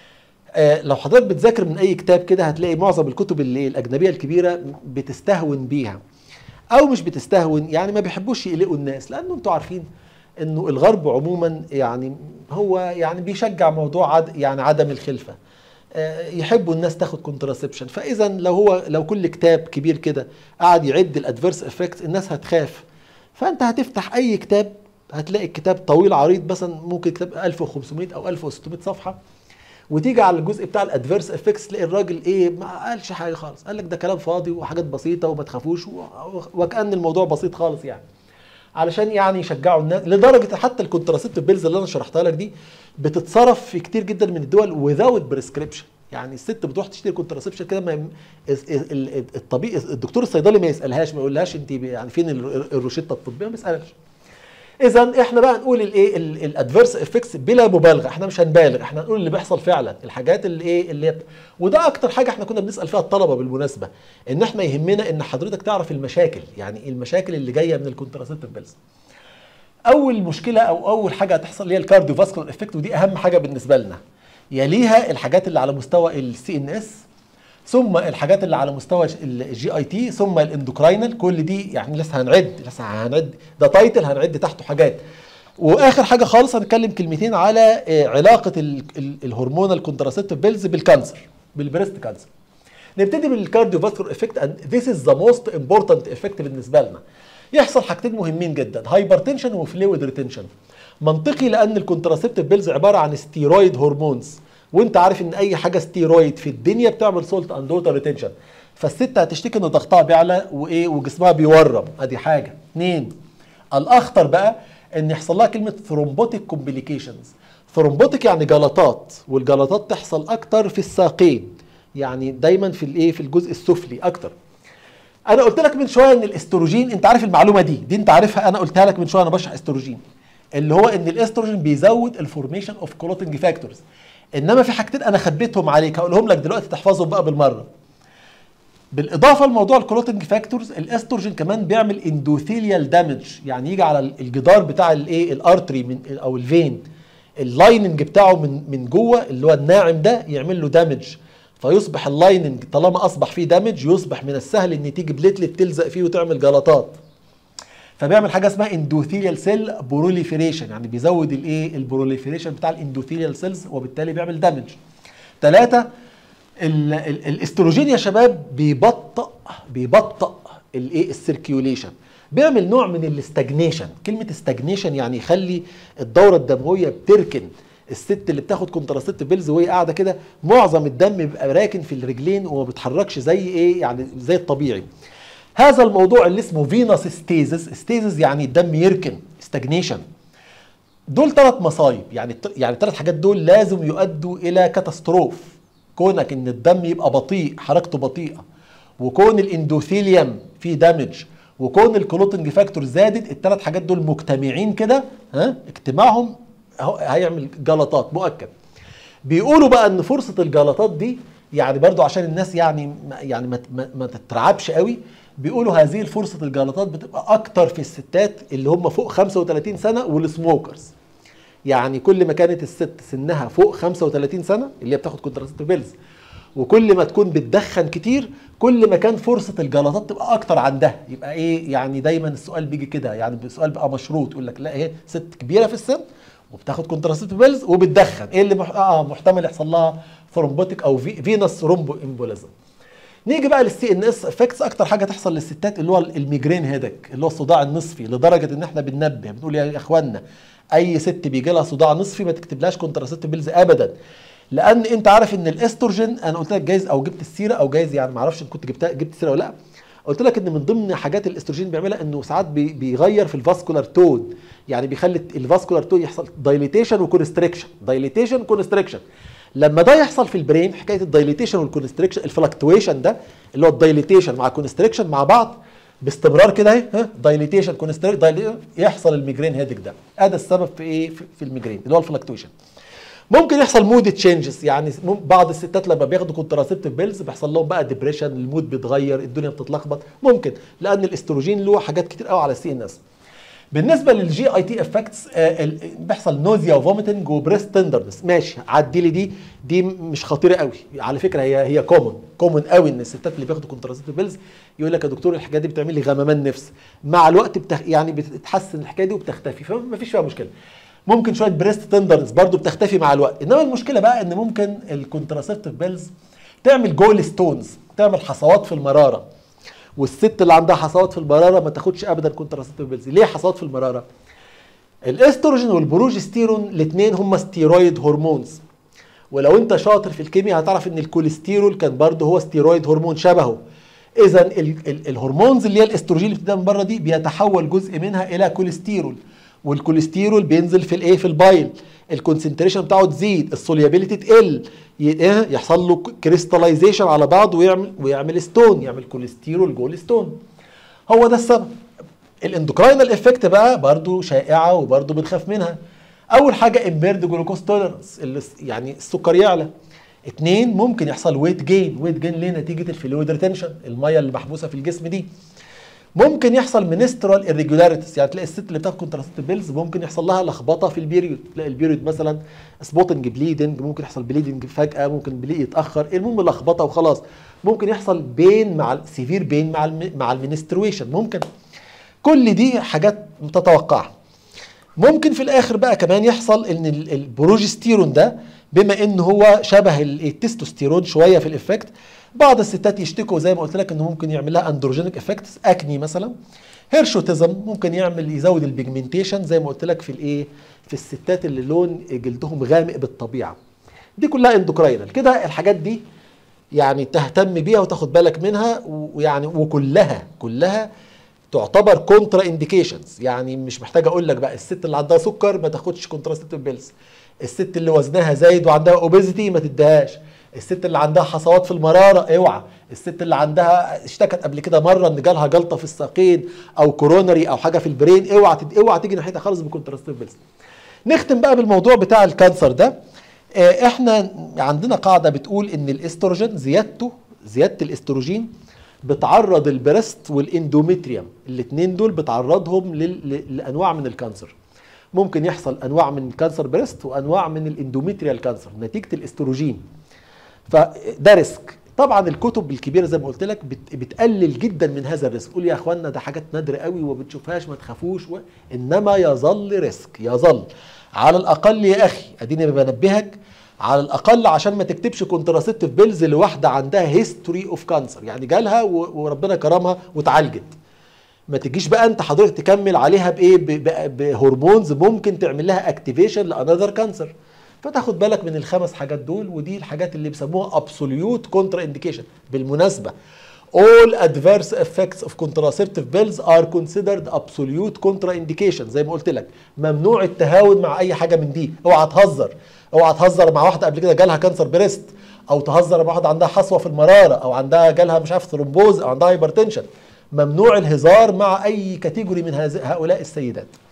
آه لو حضرتك بتذاكر من اي كتاب كده هتلاقي معظم الكتب اللي الاجنبيه الكبيره بتستهون بيها او مش بتستهون يعني ما بيحبوش يقلقوا الناس لانه انتوا عارفين انه الغرب عموما يعني هو يعني بيشجع موضوع عد يعني عدم الخلفه يحبوا الناس تاخد كونتراسبشن فاذا لو هو لو كل كتاب كبير كده قعد يعد الادفيرس افكت الناس هتخاف فانت هتفتح اي كتاب هتلاقي الكتاب طويل عريض مثلا ممكن كتاب 1500 او 1600 صفحه وتيجي على الجزء بتاع الادفيرس افكتس تلاقي الراجل ايه ما قالش حاجه خالص قال لك ده كلام فاضي وحاجات بسيطه وما تخافوش وكان الموضوع بسيط خالص يعني علشان يعني يشجعوا الناس لدرجه حتى الكونتراسبتيف بيلز اللي انا شرحتها لك دي بتتصرف في كتير جدا من الدول وذاوت بريسكريبشن يعني الست بتروح تشتري كونتراسبشن كده ما الطبيب الدكتور الصيدلي ما يسالهاش ما يقولهاش انت يعني فين الروشته الطبيه ما يسالهاش اذا احنا بقى نقول الايه الادفيرس افكتس بلا مبالغه احنا مش هنبالغ احنا نقول اللي بيحصل فعلا الحاجات اللي ايه اللي وده اكتر حاجه احنا كنا بنسال فيها الطلبه بالمناسبه ان احنا يهمنا ان حضرتك تعرف المشاكل يعني المشاكل اللي جايه من الكونتراسبتيف بيلز اول مشكله او اول حاجه هتحصل اللي هي الكارديو فاسكولار افكت ودي اهم حاجه بالنسبه لنا يليها الحاجات اللي على مستوى السي ان اس ثم الحاجات اللي على مستوى الجي اي تي ثم الاندوكراينال كل دي يعني لسه هنعد لسه هنعد ده تايتل هنعد تحته حاجات واخر حاجه خالص هنتكلم كلمتين على علاقه الهرمونال كونتراسبتيف بيلز بالكانسر بالبريست كانسر نبتدي بالكارديو فاسكولار افكت اند ذيس از ذا موست امبورتنت افكت بالنسبه لنا يحصل حاجتين مهمين جدا هايبرتنشن وفلويد ريتنشن منطقي لان الكونتراسبتيف بيلز عباره عن ستيرويد هرمونز وانت عارف ان اي حاجه ستيرويد في الدنيا بتعمل سولت اند ووتر ريتنشن فالست هتشتكي ان ضغطها بيعلى وايه وجسمها بيورم ادي حاجه اثنين الاخطر بقى ان يحصل لها كلمه ثرومبوتيك كومبليكيشنز ثرومبوتيك يعني جلطات والجلطات تحصل اكتر في الساقين يعني دايما في الايه في الجزء السفلي اكتر انا قلت لك من شويه ان الاستروجين انت عارف المعلومه دي دي انت عارفها انا قلتها لك من شويه انا بشرح استروجين اللي هو ان الاستروجين بيزود الفورميشن اوف كلوتنج فاكتورز انما في حاجتين انا خبيتهم عليك هقولهم لك دلوقتي تحفظهم بقى بالمره بالاضافه لموضوع الكلوتنج فاكتورز الاستروجين كمان بيعمل اندوثيليال دامج يعني يجي على الجدار بتاع الايه الارتري من او الفين اللايننج بتاعه من من جوه اللي هو الناعم ده يعمل له دامج فيصبح اللايننج طالما اصبح فيه دامج يصبح من السهل ان تيجي بليتلت تلزق فيه وتعمل جلطات فبيعمل حاجه اسمها اندوثيليال سيل بروليفريشن يعني بيزود الايه البروليفريشن بتاع الاندوثيليال سيلز وبالتالي بيعمل دامج ثلاثة الاستروجين يا شباب بيبطئ بيبطئ الايه السيركيوليشن بيعمل نوع من الاستجنيشن كلمه استجنيشن يعني يخلي الدوره الدمويه بتركن الست اللي بتاخد كونتراسيبتيف بيلز وهي قاعده كده معظم الدم بيبقى راكن في الرجلين وما بيتحركش زي ايه يعني زي الطبيعي هذا الموضوع اللي اسمه فينوس ستيزس ستيزس يعني الدم يركن استجنيشن دول ثلاث مصايب يعني يعني الثلاث حاجات دول لازم يؤدوا الى كاتاستروف كونك ان الدم يبقى بطيء حركته بطيئه وكون الاندوثيليوم فيه دامج وكون الكلوتنج فاكتور زادت الثلاث حاجات دول مجتمعين كده ها اجتماعهم هيعمل جلطات مؤكد بيقولوا بقى ان فرصه الجلطات دي يعني برضو عشان الناس يعني يعني ما, ما, ما تترعبش قوي بيقولوا هذه الفرصه الجلطات بتبقى اكتر في الستات اللي هم فوق 35 سنه والسموكرز يعني كل ما كانت الست سنها فوق 35 سنه اللي هي بتاخد كونتراسيبتيف بيلز وكل ما تكون بتدخن كتير كل ما كان فرصه الجلطات تبقى اكتر عندها يبقى ايه يعني دايما السؤال بيجي كده يعني السؤال بقى مشروط يقول لك لا هي ست كبيره في السن وبتاخد كونتراسيبتيف بيلز وبتدخن ايه اللي مح... اه محتمل يحصل لها ثرومبوتيك او في... فينس رومبو امبوليزم نيجي بقى للسي ان اس افكتس اكتر حاجه تحصل للستات اللي هو الميجرين هيدك اللي هو الصداع النصفي لدرجه ان احنا بننبه بنقول يا اخوانا اي ست بيجي لها صداع نصفي ما تكتبلهاش كونتراسيبتيف بيلز ابدا لان انت عارف ان الاستروجين انا قلت لك جايز او جبت السيره او جايز يعني ما اعرفش ان كنت جبتها جبت السيره ولا لا قلت لك ان من ضمن حاجات الاستروجين بيعملها انه ساعات بي بيغير في الفاسكولار تون يعني بيخلي الفاسكولار تون يحصل دايليتيشن وكونستريكشن دايليتيشن كونستريكشن لما ده يحصل في البرين حكايه الدايليتيشن والكونستريكشن الفلكتويشن ده اللي هو الدايليتيشن مع كونستريكشن مع بعض باستمرار كده اهي ها دايليتيشن كونستريكشن يحصل الميجرين هيدك ده هذا السبب في ايه في, في الميجرين اللي هو الفلكتويشن ممكن يحصل مود تشينجز يعني بعض الستات لما بياخدوا كونتراسيبتيف بيلز بيحصل لهم بقى ديبريشن المود بيتغير الدنيا بتتلخبط ممكن لان الاستروجين له حاجات كتير قوي على السي ان اس بالنسبه للجي اي تي افكتس بيحصل نوزيا وفوميتنج وبريست تندرنس ماشي عدي لي دي دي مش خطيره قوي على فكره هي هي كومن كومن قوي ان الستات اللي بياخدوا كونتراسيبتيف بيلز يقول لك يا دكتور الحكايه دي بتعمل لي غممان نفس مع الوقت بتخ... يعني بتتحسن الحكايه دي وبتختفي فما فيش فيها مشكله ممكن شويه بريست تندرنس برضو بتختفي مع الوقت انما المشكله بقى ان ممكن الكونتراسيبتيف بيلز تعمل جول ستونز تعمل حصوات في المراره والست اللي عندها حصوات في المراره ما تاخدش ابدا كونتراسيبتيف بيلز ليه حصوات في المراره الاستروجين والبروجستيرون الاثنين هم ستيرويد هرمونز ولو انت شاطر في الكيمياء هتعرف ان الكوليسترول كان برضه هو ستيرويد هرمون شبهه اذا الهرمونز اللي هي الاستروجين اللي بتبدا من بره دي بيتحول جزء منها الى كوليسترول والكوليسترول بينزل في الايه في البايل الكونسنتريشن بتاعه تزيد السوليابيليتي تقل يحصل له كريستاليزيشن على بعض ويعمل ويعمل ستون يعمل كوليسترول جول ستون هو ده السبب الاندوكراينال افكت بقى برضو شائعه وبرضو بنخاف منها اول حاجه امبيرد جلوكوز توليرنس يعني السكر يعلى اتنين ممكن يحصل ويت جين ويت جين ليه نتيجه الفلويد ريتنشن الميه اللي محبوسه في الجسم دي ممكن يحصل منسترال irregularities يعني تلاقي الست اللي بتاخد كونتراسيبتيف بيلز ممكن يحصل لها لخبطه في البيريود تلاقي البيريود مثلا سبوتنج بليدنج ممكن يحصل بليدنج فجاه ممكن بليد يتاخر المهم لخبطه وخلاص ممكن يحصل بين مع سيفير بين مع الم... مع المنسترويشن ممكن كل دي حاجات تتوقعها ممكن في الاخر بقى كمان يحصل ان البروجستيرون ده بما ان هو شبه التستوستيرون شويه في الافكت بعض الستات يشتكوا زي ما قلت لك انه ممكن يعمل لها اندروجينيك افكتس اكني مثلا هيرشوتيزم ممكن يعمل يزود البيجمنتيشن زي ما قلت لك في الايه في الستات اللي لون جلدهم غامق بالطبيعه دي كلها اندوكراينال كده الحاجات دي يعني تهتم بيها وتاخد بالك منها ويعني وكلها كلها تعتبر كونترا انديكيشنز يعني مش محتاج اقول لك بقى الست اللي عندها سكر ما تاخدش كونتراسيبتيف بيلز الست اللي وزنها زايد وعندها اوبيزيتي ما تديهاش الست اللي عندها حصوات في المراره اوعى الست اللي عندها اشتكت قبل كده مره ان جالها جلطه في الساقين او كورونري او حاجه في البرين اوعى تد... اوعى تيجي ناحيتها خالص بكونتراسيبتيف بيلز نختم بقى بالموضوع بتاع الكانسر ده اه احنا عندنا قاعده بتقول ان الاستروجين زيادته زياده الاستروجين بتعرض البريست والاندوميتريوم الاثنين دول بتعرضهم لل... لانواع من الكانسر ممكن يحصل انواع من كانسر بريست وانواع من الاندوميتريال كانسر نتيجه الاستروجين فده ريسك طبعا الكتب الكبيره زي ما قلت لك بت... بتقلل جدا من هذا الريسك قول يا اخوانا ده حاجات نادره قوي وما بتشوفهاش ما تخافوش و... انما يظل ريسك يظل على الاقل يا اخي اديني بنبهك على الاقل عشان ما تكتبش كونتراسيبتيف بيلز لواحده عندها هيستوري اوف كانسر يعني جالها و... وربنا كرمها واتعالجت ما تجيش بقى انت حضرتك تكمل عليها بايه بهرمونز ممكن تعمل لها اكتيفيشن لانذر كانسر فتاخد بالك من الخمس حاجات دول ودي الحاجات اللي بيسموها ابسوليوت كونترا انديكيشن بالمناسبه all adverse effects of contraceptive pills are considered absolute contraindication زي ما قلت لك ممنوع التهاون مع اي حاجه من دي اوعى تهزر اوعى تهزر مع واحده قبل كده جالها كانسر بريست او تهزر مع واحده عندها حصوه في المراره او عندها جالها مش عارف ثرومبوز او عندها هايبرتنشن ممنوع الهزار مع اي كاتيجوري من هؤلاء السيدات